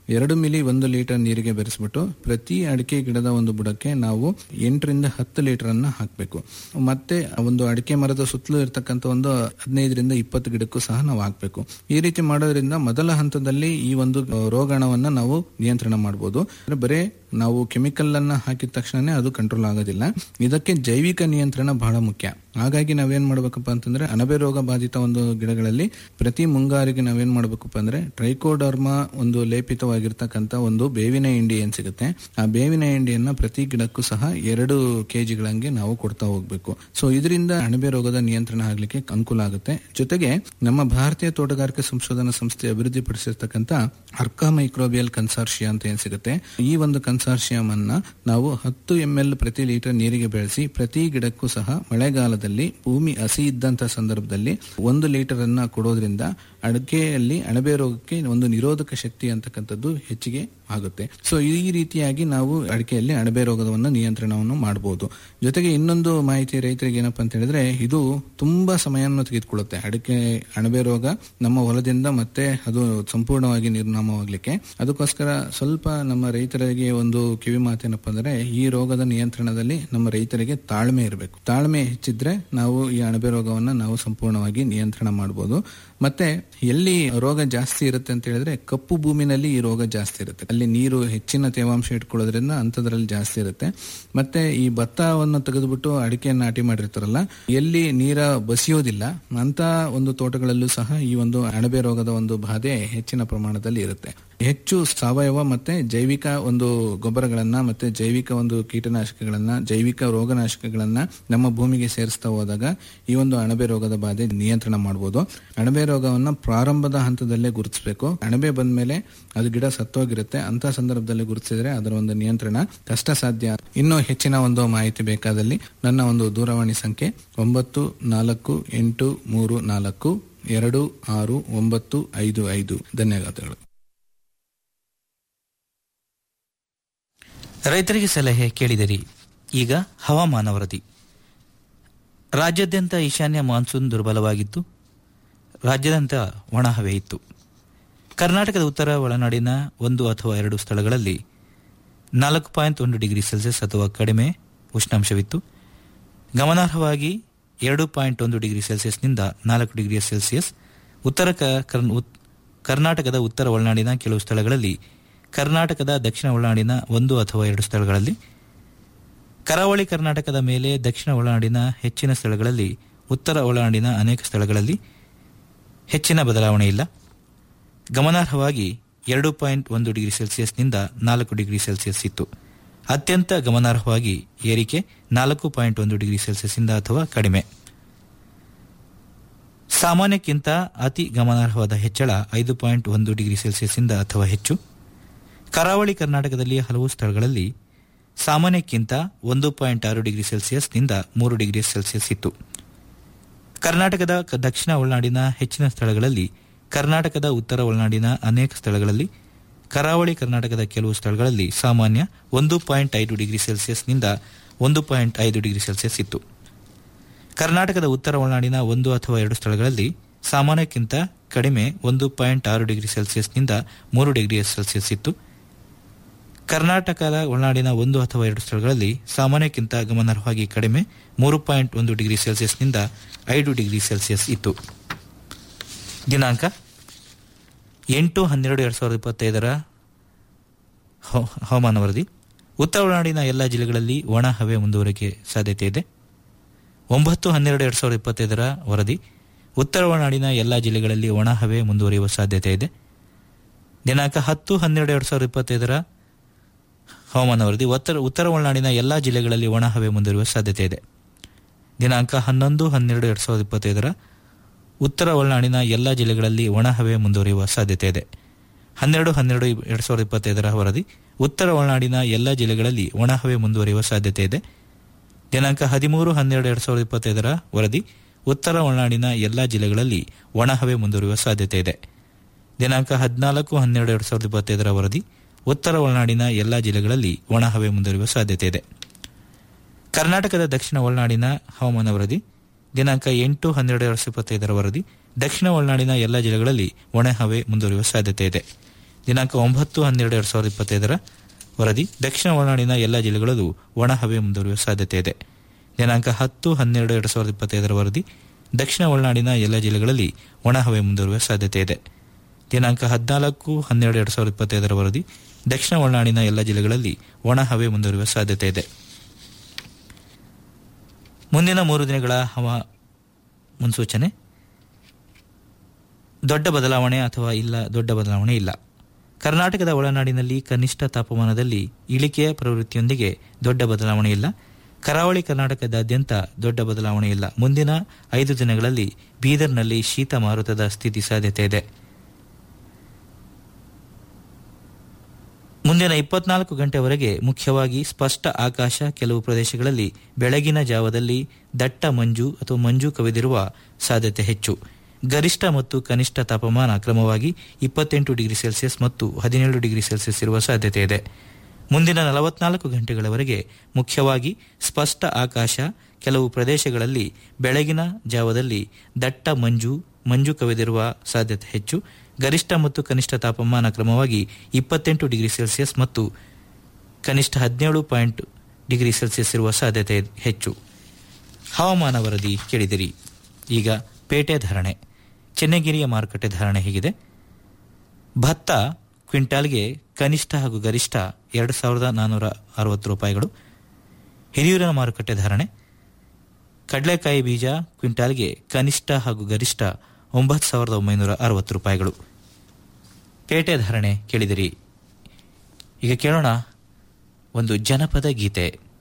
ಎರಡು ಮಿಲಿ ಒಂದು ಲೀಟರ್ ನೀರಿಗೆ ಬೆರೆಸ್ಬಿಟ್ಟು ಪ್ರತಿ ಅಡಿಕೆ ಗಿಡದ ಒಂದು ಬುಡಕ್ಕೆ ನಾವು ಎಂಟರಿಂದ ಹತ್ತು ಲೀಟರ್ ಅನ್ನ ಹಾಕಬೇಕು ಮತ್ತೆ ಒಂದು ಅಡಿಕೆ ಮರದ ಸುತ್ತಲೂ ಇರತಕ್ಕಂತ ಒಂದು ಹದಿನೈದರಿಂದ ಇಪ್ಪತ್ತು ಗಿಡಕ್ಕೂ ಸಹ ನಾವು ಹಾಕಬೇಕು ಈ ರೀತಿ ಮಾಡೋದ್ರಿಂದ ಮೊದಲ ಹಂತದಲ್ಲಿ ಈ ಒಂದು ರೋಗಾಣವನ್ನ ನಾವು ನಿಯಂತ್ರಣ ಮಾಡಬಹುದು ಅಂದ್ರೆ ಬರೇ ನಾವು ಕೆಮಿಕಲ್ ಅನ್ನ ಹಾಕಿದ ತಕ್ಷಣ ಅದು ಕಂಟ್ರೋಲ್ ಆಗೋದಿಲ್ಲ ಇದಕ್ಕೆ ಜೈವಿಕ ನಿಯಂತ್ರಣ ಬಹಳ ಮುಖ್ಯ ಹಾಗಾಗಿ ನಾವೇನ್ ಮಾಡ್ಬೇಕಪ್ಪ ಅಂತಂದ್ರೆ ಅಣಬೆ ರೋಗ ಬಾಧಿತ ಒಂದು ಗಿಡಗಳಲ್ಲಿ ಪ್ರತಿ ಮುಂಗಾರಿಗೆ ನಾವೇನ್ ಮಾಡ್ಬೇಕಪ್ಪ ಅಂದ್ರೆ ಟ್ರೈಕೋಡರ್ಮಾ ಒಂದು ಲೇಪಿತವಾಗಿರ್ತಕ್ಕಂತ ಒಂದು ಬೇವಿನ ಹಿಂಡಿ ಏನ್ ಸಿಗುತ್ತೆ ಆ ಬೇವಿನ ಹಿಂಡಿಯನ್ನ ಪ್ರತಿ ಗಿಡಕ್ಕೂ ಸಹ ಎರಡು ಕೆಜಿಗಳಂಗೆ ನಾವು ಕೊಡ್ತಾ ಹೋಗ್ಬೇಕು ಸೊ ಇದರಿಂದ ಅಣಬೆ ರೋಗದ ನಿಯಂತ್ರಣ ಆಗ್ಲಿಕ್ಕೆ ಅನುಕೂಲ ಆಗುತ್ತೆ ಜೊತೆಗೆ ನಮ್ಮ ಭಾರತೀಯ ತೋಟಗಾರಿಕೆ ಸಂಶೋಧನಾ ಸಂಸ್ಥೆ ಅಭಿವೃದ್ಧಿಪಡಿಸಿರ್ತಕ್ಕಂಥ ಅರ್ಕಾ ಮೈಕ್ರೋಬಿಯಲ್ ಕನ್ಸಾರ್ಷಿಯಾ ಅಂತ ಏನ್ ಸಿಗುತ್ತೆ ಈ ಒಂದು ಕನ್ಸಾರ್ಷಿಯಂ ಅನ್ನ ನಾವು ಹತ್ತು ಎಂ ಎಲ್ ಪ್ರತಿ ಲೀಟರ್ ನೀರಿಗೆ ಬೆಳೆಸಿ ಪ್ರತಿ ಗಿಡಕ್ಕೂ ಸಹ ಮಳೆಗಾಲದಲ್ಲಿ ಭೂಮಿ ಹಸಿ ಇದ್ದಂತ ಸಂದರ್ಭದಲ್ಲಿ ಒಂದು ಲೀಟರ್ ಅನ್ನ ಕೊಡೋದ್ರಿಂದ ಅಡಿಕೆಯಲ್ಲಿ ಅಣಬೆ ರೋಗಕ್ಕೆ ಒಂದು ನಿರೋಧಕ ಶಕ್ತಿ ಅಂತಕ್ಕಂಥದ್ದು ಹೆಚ್ಚಿಗೆ ಆಗುತ್ತೆ ಸೊ ಈ ರೀತಿಯಾಗಿ ನಾವು ಅಡಿಕೆಯಲ್ಲಿ ಅಣಬೆ ರೋಗವನ್ನು ನಿಯಂತ್ರಣವನ್ನು ಮಾಡಬಹುದು ಜೊತೆಗೆ ಇನ್ನೊಂದು ಮಾಹಿತಿ ರೈತರಿಗೆ ಏನಪ್ಪಾ ಅಂತ ಹೇಳಿದ್ರೆ ಇದು ತುಂಬಾ ಸಮಯವನ್ನು ತೆಗೆದುಕೊಳ್ಳುತ್ತೆ ಅಡಿಕೆ ಅಣಬೆ ರೋಗ ನಮ್ಮ ಹೊಲದಿಂದ ಮತ್ತೆ ಅದು ಸಂಪೂರ್ಣವಾಗಿ ನಿರ್ನಾಮವಾಗ್ಲಿಕ್ಕೆ ಅದಕ್ಕೋಸ್ಕರ ಸ್ವಲ್ಪ ನಮ್ಮ ರೈತರಿಗೆ ಒಂದು ಕಿವಿ ಮಾತೇನಪ್ಪ ಅಂದ್ರೆ ಈ ರೋಗದ ನಿಯಂತ್ರಣದಲ್ಲಿ ನಮ್ಮ ರೈತರಿಗೆ ತಾಳ್ಮೆ ಇರಬೇಕು ತಾಳ್ಮೆ ಹೆಚ್ಚಿದ್ರೆ ನಾವು ಈ ಅಣಬೆ ರೋಗವನ್ನ ನಾವು ಸಂಪೂರ್ಣವಾಗಿ ನಿಯಂತ್ರಣ ಮಾಡಬಹುದು ಮತ್ತೆ ಎಲ್ಲಿ ರೋಗ ಜಾಸ್ತಿ ಇರುತ್ತೆ ಅಂತ ಹೇಳಿದ್ರೆ ಕಪ್ಪು ಭೂಮಿನಲ್ಲಿ ಈ ರೋಗ ಜಾಸ್ತಿ ಇರುತ್ತೆ ಅಲ್ಲಿ ನೀರು ಹೆಚ್ಚಿನ ತೇವಾಂಶ ಇಟ್ಕೊಳ್ಳೋದ್ರಿಂದ ಅಂತದ್ರಲ್ಲಿ ಜಾಸ್ತಿ ಇರುತ್ತೆ ಮತ್ತೆ ಈ ಭತ್ತವನ್ನು ತೆಗೆದುಬಿಟ್ಟು ಅಡಿಕೆ ನಾಟಿ ಮಾಡಿರ್ತಾರಲ್ಲ ಎಲ್ಲಿ ನೀರ ಬಸಿಯೋದಿಲ್ಲ ಅಂತ ಒಂದು ತೋಟಗಳಲ್ಲೂ ಸಹ ಈ ಒಂದು ಅಣಬೆ ರೋಗದ ಒಂದು ಬಾಧೆ ಹೆಚ್ಚಿನ ಪ್ರಮಾಣದಲ್ಲಿ ಇರುತ್ತೆ ಹೆಚ್ಚು ಸಾವಯವ ಮತ್ತೆ ಜೈವಿಕ ಒಂದು ಗೊಬ್ಬರಗಳನ್ನ ಮತ್ತೆ ಜೈವಿಕ ಒಂದು ಕೀಟನಾಶಕಗಳನ್ನ ಜೈವಿಕ ರೋಗನಾಶಕಗಳನ್ನ ನಮ್ಮ ಭೂಮಿಗೆ ಸೇರಿಸ್ತಾ ಹೋದಾಗ ಈ ಒಂದು ಅಣಬೆ ರೋಗದ ಬಾಧೆ ನಿಯಂತ್ರಣ ಮಾಡಬಹುದು ಅಣಬೆ ರೋಗವನ್ನ ಪ್ರಾರಂಭದ ಹಂತದಲ್ಲೇ ಗುರುತಿಸಬೇಕು ಅಣಬೆ ಬಂದ್ಮೇಲೆ ಅದು ಗಿಡ ಸತ್ತೋಗಿರುತ್ತೆ ಅಂತ ಸಂದರ್ಭದಲ್ಲಿ ಗುರುತಿಸಿದ್ರೆ ಅದರ ಒಂದು ನಿಯಂತ್ರಣ ಕಷ್ಟ ಸಾಧ್ಯ ಇನ್ನೂ ಹೆಚ್ಚಿನ ಒಂದು ಮಾಹಿತಿ ಬೇಕಾದಲ್ಲಿ ನನ್ನ ಒಂದು ದೂರವಾಣಿ ಸಂಖ್ಯೆ ಒಂಬತ್ತು ನಾಲ್ಕು ಎಂಟು ಮೂರು ನಾಲ್ಕು ಎರಡು ಆರು ಒಂಬತ್ತು ಐದು ಐದು ಧನ್ಯವಾದಗಳು ರೈತರಿಗೆ ಸಲಹೆ ಕೇಳಿದಿರಿ ಈಗ ಹವಾಮಾನ ವರದಿ ರಾಜ್ಯಾದ್ಯಂತ ಈಶಾನ್ಯ ಮಾನ್ಸೂನ್ ದುರ್ಬಲವಾಗಿದ್ದು ರಾಜ್ಯಾದ್ಯಂತ ಒಣಹವೆ ಇತ್ತು ಕರ್ನಾಟಕದ ಉತ್ತರ ಒಳನಾಡಿನ ಒಂದು ಅಥವಾ ಎರಡು ಸ್ಥಳಗಳಲ್ಲಿ ನಾಲ್ಕು ಪಾಯಿಂಟ್ ಒಂದು ಡಿಗ್ರಿ ಸೆಲ್ಸಿಯಸ್ ಅಥವಾ ಕಡಿಮೆ ಉಷ್ಣಾಂಶವಿತ್ತು ಗಮನಾರ್ಹವಾಗಿ ಎರಡು ಪಾಯಿಂಟ್ ಒಂದು ಡಿಗ್ರಿ ಸೆಲ್ಸಿಯಸ್ನಿಂದ ನಾಲ್ಕು ಡಿಗ್ರಿ ಸೆಲ್ಸಿಯಸ್ ಉತ್ತರ ಕರ್ನಾಟಕದ ಉತ್ತರ ಒಳನಾಡಿನ ಕೆಲವು ಸ್ಥಳಗಳಲ್ಲಿ ಕರ್ನಾಟಕದ ದಕ್ಷಿಣ ಒಳನಾಡಿನ ಒಂದು ಅಥವಾ ಎರಡು ಸ್ಥಳಗಳಲ್ಲಿ ಕರಾವಳಿ ಕರ್ನಾಟಕದ ಮೇಲೆ ದಕ್ಷಿಣ ಒಳನಾಡಿನ ಹೆಚ್ಚಿನ ಸ್ಥಳಗಳಲ್ಲಿ ಉತ್ತರ ಒಳನಾಡಿನ ಅನೇಕ ಸ್ಥಳಗಳಲ್ಲಿ ಹೆಚ್ಚಿನ ಬದಲಾವಣೆ ಇಲ್ಲ ಗಮನಾರ್ಹವಾಗಿ ಎರಡು ಪಾಯಿಂಟ್ ಒಂದು ಡಿಗ್ರಿ ಸೆಲ್ಸಿಯಸ್ನಿಂದ ನಾಲ್ಕು ಡಿಗ್ರಿ ಸೆಲ್ಸಿಯಸ್ ಇತ್ತು ಅತ್ಯಂತ ಗಮನಾರ್ಹವಾಗಿ ಏರಿಕೆ ನಾಲ್ಕು ಪಾಯಿಂಟ್ ಒಂದು ಡಿಗ್ರಿ ಸೆಲ್ಸಿಯಸ್ನಿಂದ ಅಥವಾ ಕಡಿಮೆ ಸಾಮಾನ್ಯಕ್ಕಿಂತ ಅತಿ ಗಮನಾರ್ಹವಾದ ಹೆಚ್ಚಳ ಐದು ಪಾಯಿಂಟ್ ಒಂದು ಡಿಗ್ರಿ ಸೆಲ್ಸಿಯಸ್ನಿಂದ ಅಥವಾ ಹೆಚ್ಚು ಕರಾವಳಿ ಕರ್ನಾಟಕದಲ್ಲಿ ಹಲವು ಸ್ಥಳಗಳಲ್ಲಿ ಸಾಮಾನ್ಯಕ್ಕಿಂತ ಒಂದು ಪಾಯಿಂಟ್ ಆರು ಡಿಗ್ರಿ ಸೆಲ್ಸಿಯಸ್ನಿಂದ ಮೂರು ಡಿಗ್ರಿ ಸೆಲ್ಸಿಯಸ್ ಇತ್ತು ಕರ್ನಾಟಕದ ದಕ್ಷಿಣ ಒಳನಾಡಿನ ಹೆಚ್ಚಿನ ಸ್ಥಳಗಳಲ್ಲಿ ಕರ್ನಾಟಕದ ಉತ್ತರ ಒಳನಾಡಿನ ಅನೇಕ ಸ್ಥಳಗಳಲ್ಲಿ ಕರಾವಳಿ ಕರ್ನಾಟಕದ ಕೆಲವು ಸ್ಥಳಗಳಲ್ಲಿ ಸಾಮಾನ್ಯ ಒಂದು ಪಾಯಿಂಟ್ ಐದು ಡಿಗ್ರಿ ಸೆಲ್ಸಿಯಸ್ನಿಂದ ಒಂದು ಪಾಯಿಂಟ್ ಐದು ಡಿಗ್ರಿ ಸೆಲ್ಸಿಯಸ್ ಇತ್ತು ಕರ್ನಾಟಕದ ಉತ್ತರ ಒಳನಾಡಿನ ಒಂದು ಅಥವಾ ಎರಡು ಸ್ಥಳಗಳಲ್ಲಿ ಸಾಮಾನ್ಯಕ್ಕಿಂತ ಕಡಿಮೆ ಒಂದು ಪಾಯಿಂಟ್ ಆರು ಡಿಗ್ರಿ ಸೆಲ್ಸಿಯಸ್ನಿಂದ ಮೂರು ಡಿಗ್ರಿ ಸೆಲ್ಸಿಯಸ್ ಇತ್ತು ಕರ್ನಾಟಕದ ಒಳನಾಡಿನ ಒಂದು ಅಥವಾ ಎರಡು ಸ್ಥಳಗಳಲ್ಲಿ ಸಾಮಾನ್ಯಕ್ಕಿಂತ ಗಮನಾರ್ಹವಾಗಿ ಕಡಿಮೆ ಮೂರು ಪಾಯಿಂಟ್ ಒಂದು ಡಿಗ್ರಿ ಸೆಲ್ಸಿಯಸ್ನಿಂದ ಐದು ಡಿಗ್ರಿ ಸೆಲ್ಸಿಯಸ್ ಇತ್ತು ದಿನಾಂಕ ಎಂಟು ಹನ್ನೆರಡು ಎರಡು ಸಾವಿರದ ಇಪ್ಪತ್ತೈದರ ಹವಾಮಾನ ವರದಿ ಉತ್ತರ ಒಳನಾಡಿನ ಎಲ್ಲ ಜಿಲ್ಲೆಗಳಲ್ಲಿ ಒಣ ಹವೆ ಮುಂದುವರಿಕೆ ಸಾಧ್ಯತೆ ಇದೆ ಒಂಬತ್ತು ಹನ್ನೆರಡು ಎರಡು ಸಾವಿರದ ಇಪ್ಪತ್ತೈದರ ವರದಿ ಉತ್ತರ ಒಳನಾಡಿನ ಎಲ್ಲ ಜಿಲ್ಲೆಗಳಲ್ಲಿ ಒಣ ಹವೆ ಮುಂದುವರಿಯುವ ಸಾಧ್ಯತೆ ಇದೆ ದಿನಾಂಕ ಹತ್ತು ಹನ್ನೆರಡು ಎರಡು ಸಾವಿರದ ಇಪ್ಪತ್ತೈದರ ಹವಾಮಾನ ವರದಿ ಉತ್ತರ ಉತ್ತರ ಒಳನಾಡಿನ ಎಲ್ಲಾ ಜಿಲ್ಲೆಗಳಲ್ಲಿ ಒಣ ಹವೆ ಮುಂದುವರಿಯುವ ಸಾಧ್ಯತೆ ಇದೆ ದಿನಾಂಕ ಹನ್ನೊಂದು ಹನ್ನೆರಡು ಎರಡು ಸಾವಿರದ ಇಪ್ಪತ್ತೈದರ ಉತ್ತರ ಒಳನಾಡಿನ ಎಲ್ಲಾ ಜಿಲ್ಲೆಗಳಲ್ಲಿ ಒಣ ಹವೆ ಮುಂದುವರಿಯುವ ಸಾಧ್ಯತೆ ಇದೆ ಹನ್ನೆರಡು ಹನ್ನೆರಡು ಎರಡು ಸಾವಿರದ ಇಪ್ಪತ್ತೈದರ ವರದಿ ಉತ್ತರ ಒಳನಾಡಿನ ಎಲ್ಲಾ ಜಿಲ್ಲೆಗಳಲ್ಲಿ ಒಣ ಹವೆ ಮುಂದುವರಿಯುವ ಸಾಧ್ಯತೆ ಇದೆ ದಿನಾಂಕ ಹದಿಮೂರು ಹನ್ನೆರಡು ಎರಡು ಸಾವಿರದ ಇಪ್ಪತ್ತೈದರ ವರದಿ ಉತ್ತರ ಒಳನಾಡಿನ ಎಲ್ಲಾ ಜಿಲ್ಲೆಗಳಲ್ಲಿ ಒಣ ಹವೆ ಮುಂದುವರಿಯುವ ಸಾಧ್ಯತೆ ಇದೆ ದಿನಾಂಕ ಹದಿನಾಲ್ಕು ಹನ್ನೆರಡು ಎರಡು ಸಾವಿರದ ಇಪ್ಪತ್ತೈದರ ವರದಿ ಉತ್ತರ ಒಳನಾಡಿನ ಎಲ್ಲಾ ಜಿಲ್ಲೆಗಳಲ್ಲಿ ಒಣ ಹವೆ ಮುಂದುವರಿಯುವ ಸಾಧ್ಯತೆ ಇದೆ ಕರ್ನಾಟಕದ ದಕ್ಷಿಣ ಒಳನಾಡಿನ ಹವಾಮಾನ ವರದಿ ದಿನಾಂಕ ಎಂಟು ಹನ್ನೆರಡು ಎರಡು ಸಾವಿರದ ಇಪ್ಪತ್ತೈದರ ವರದಿ ದಕ್ಷಿಣ ಒಳನಾಡಿನ ಎಲ್ಲಾ ಜಿಲ್ಲೆಗಳಲ್ಲಿ ಒಣ ಹವೆ ಮುಂದುವರಿಯುವ ಸಾಧ್ಯತೆ ಇದೆ ದಿನಾಂಕ ಒಂಬತ್ತು ಹನ್ನೆರಡು ಎರಡ್ ಸಾವಿರದ ಇಪ್ಪತ್ತೈದರ ವರದಿ ದಕ್ಷಿಣ ಒಳನಾಡಿನ ಎಲ್ಲ ಜಿಲ್ಲೆಗಳಲ್ಲೂ ಒಣ ಹವೆ ಮುಂದುವರಿಯುವ ಸಾಧ್ಯತೆ ಇದೆ ದಿನಾಂಕ ಹತ್ತು ಹನ್ನೆರಡು ಎರಡ್ ಸಾವಿರದ ಇಪ್ಪತ್ತೈದರ ವರದಿ ದಕ್ಷಿಣ ಒಳನಾಡಿನ ಎಲ್ಲ ಜಿಲ್ಲೆಗಳಲ್ಲಿ ಒಣ ಹವೆ ಮುಂದುವರಿಯುವ ಸಾಧ್ಯತೆ ಇದೆ ದಿನಾಂಕ ಹದಿನಾಲ್ಕು ಹನ್ನೆರಡು ಎರಡ್ ಸಾವಿರದ ಇಪ್ಪತ್ತೈದರ ವರದಿ ದಕ್ಷಿಣ ಒಳನಾಡಿನ ಎಲ್ಲ ಜಿಲ್ಲೆಗಳಲ್ಲಿ ಒಣ ಹವೆ ಮುಂದುವರಿಯುವ ಸಾಧ್ಯತೆ ಇದೆ ಮುಂದಿನ ಮೂರು ದಿನಗಳ ಹವಾ ಮುನ್ಸೂಚನೆ ದೊಡ್ಡ ಬದಲಾವಣೆ ಅಥವಾ ಇಲ್ಲ ದೊಡ್ಡ ಬದಲಾವಣೆ ಇಲ್ಲ ಕರ್ನಾಟಕದ ಒಳನಾಡಿನಲ್ಲಿ ಕನಿಷ್ಠ ತಾಪಮಾನದಲ್ಲಿ ಇಳಿಕೆಯ ಪ್ರವೃತ್ತಿಯೊಂದಿಗೆ ದೊಡ್ಡ ಬದಲಾವಣೆ ಇಲ್ಲ ಕರಾವಳಿ ಕರ್ನಾಟಕದಾದ್ಯಂತ ದೊಡ್ಡ ಬದಲಾವಣೆ ಇಲ್ಲ ಮುಂದಿನ ಐದು ದಿನಗಳಲ್ಲಿ ಬೀದರ್ನಲ್ಲಿ ಶೀತ ಮಾರುತದ ಸ್ಥಿತಿ ಸಾಧ್ಯತೆ ಇದೆ ಮುಂದಿನ ಇಪ್ಪತ್ನಾಲ್ಕು ಗಂಟೆವರೆಗೆ ಮುಖ್ಯವಾಗಿ ಸ್ಪಷ್ಟ ಆಕಾಶ ಕೆಲವು ಪ್ರದೇಶಗಳಲ್ಲಿ ಬೆಳಗಿನ ಜಾವದಲ್ಲಿ ದಟ್ಟ ಮಂಜು ಅಥವಾ ಮಂಜು ಕವಿದಿರುವ ಸಾಧ್ಯತೆ ಹೆಚ್ಚು ಗರಿಷ್ಠ ಮತ್ತು ಕನಿಷ್ಠ ತಾಪಮಾನ ಕ್ರಮವಾಗಿ ಇಪ್ಪತ್ತೆಂಟು ಡಿಗ್ರಿ ಸೆಲ್ಸಿಯಸ್ ಮತ್ತು ಹದಿನೇಳು ಡಿಗ್ರಿ ಸೆಲ್ಸಿಯಸ್ ಇರುವ ಸಾಧ್ಯತೆ ಇದೆ ಮುಂದಿನ ನಲವತ್ನಾಲ್ಕು ಗಂಟೆಗಳವರೆಗೆ ಮುಖ್ಯವಾಗಿ ಸ್ಪಷ್ಟ ಆಕಾಶ ಕೆಲವು ಪ್ರದೇಶಗಳಲ್ಲಿ ಬೆಳಗಿನ ಜಾವದಲ್ಲಿ ದಟ್ಟ ಮಂಜು ಮಂಜು ಕವಿದಿರುವ ಸಾಧ್ಯತೆ ಹೆಚ್ಚು ಗರಿಷ್ಠ ಮತ್ತು ಕನಿಷ್ಠ ತಾಪಮಾನ ಕ್ರಮವಾಗಿ ಇಪ್ಪತ್ತೆಂಟು ಡಿಗ್ರಿ ಸೆಲ್ಸಿಯಸ್ ಮತ್ತು ಕನಿಷ್ಠ ಹದಿನೇಳು ಪಾಯಿಂಟ್ ಡಿಗ್ರಿ ಸೆಲ್ಸಿಯಸ್ ಇರುವ ಸಾಧ್ಯತೆ ಹೆಚ್ಚು ಹವಾಮಾನ ವರದಿ ಕೇಳಿದಿರಿ ಈಗ ಪೇಟೆ ಧಾರಣೆ ಚೆನ್ನಗಿರಿಯ ಮಾರುಕಟ್ಟೆ ಧಾರಣೆ ಹೇಗಿದೆ ಭತ್ತ ಕ್ವಿಂಟಾಲ್ಗೆ ಕನಿಷ್ಠ ಹಾಗೂ ಗರಿಷ್ಠ ಎರಡು ಸಾವಿರದ ನಾನ್ನೂರ ಅರವತ್ತು ರೂಪಾಯಿಗಳು ಹಿರಿಯೂರಿನ ಮಾರುಕಟ್ಟೆ ಧಾರಣೆ ಕಡಲೆಕಾಯಿ ಬೀಜ ಕ್ವಿಂಟಾಲ್ಗೆ ಕನಿಷ್ಠ ಹಾಗೂ ಗರಿಷ್ಠ ಒಂಬತ್ತು ಸಾವಿರದ ಒಂಬೈನೂರ ಅರವತ್ತು ರೂಪಾಯಿಗಳು ಪೇಟೆ ಧಾರಣೆ ಕೇಳಿದಿರಿ ಈಗ ಕೇಳೋಣ ಒಂದು ಜನಪದ ಗೀತೆ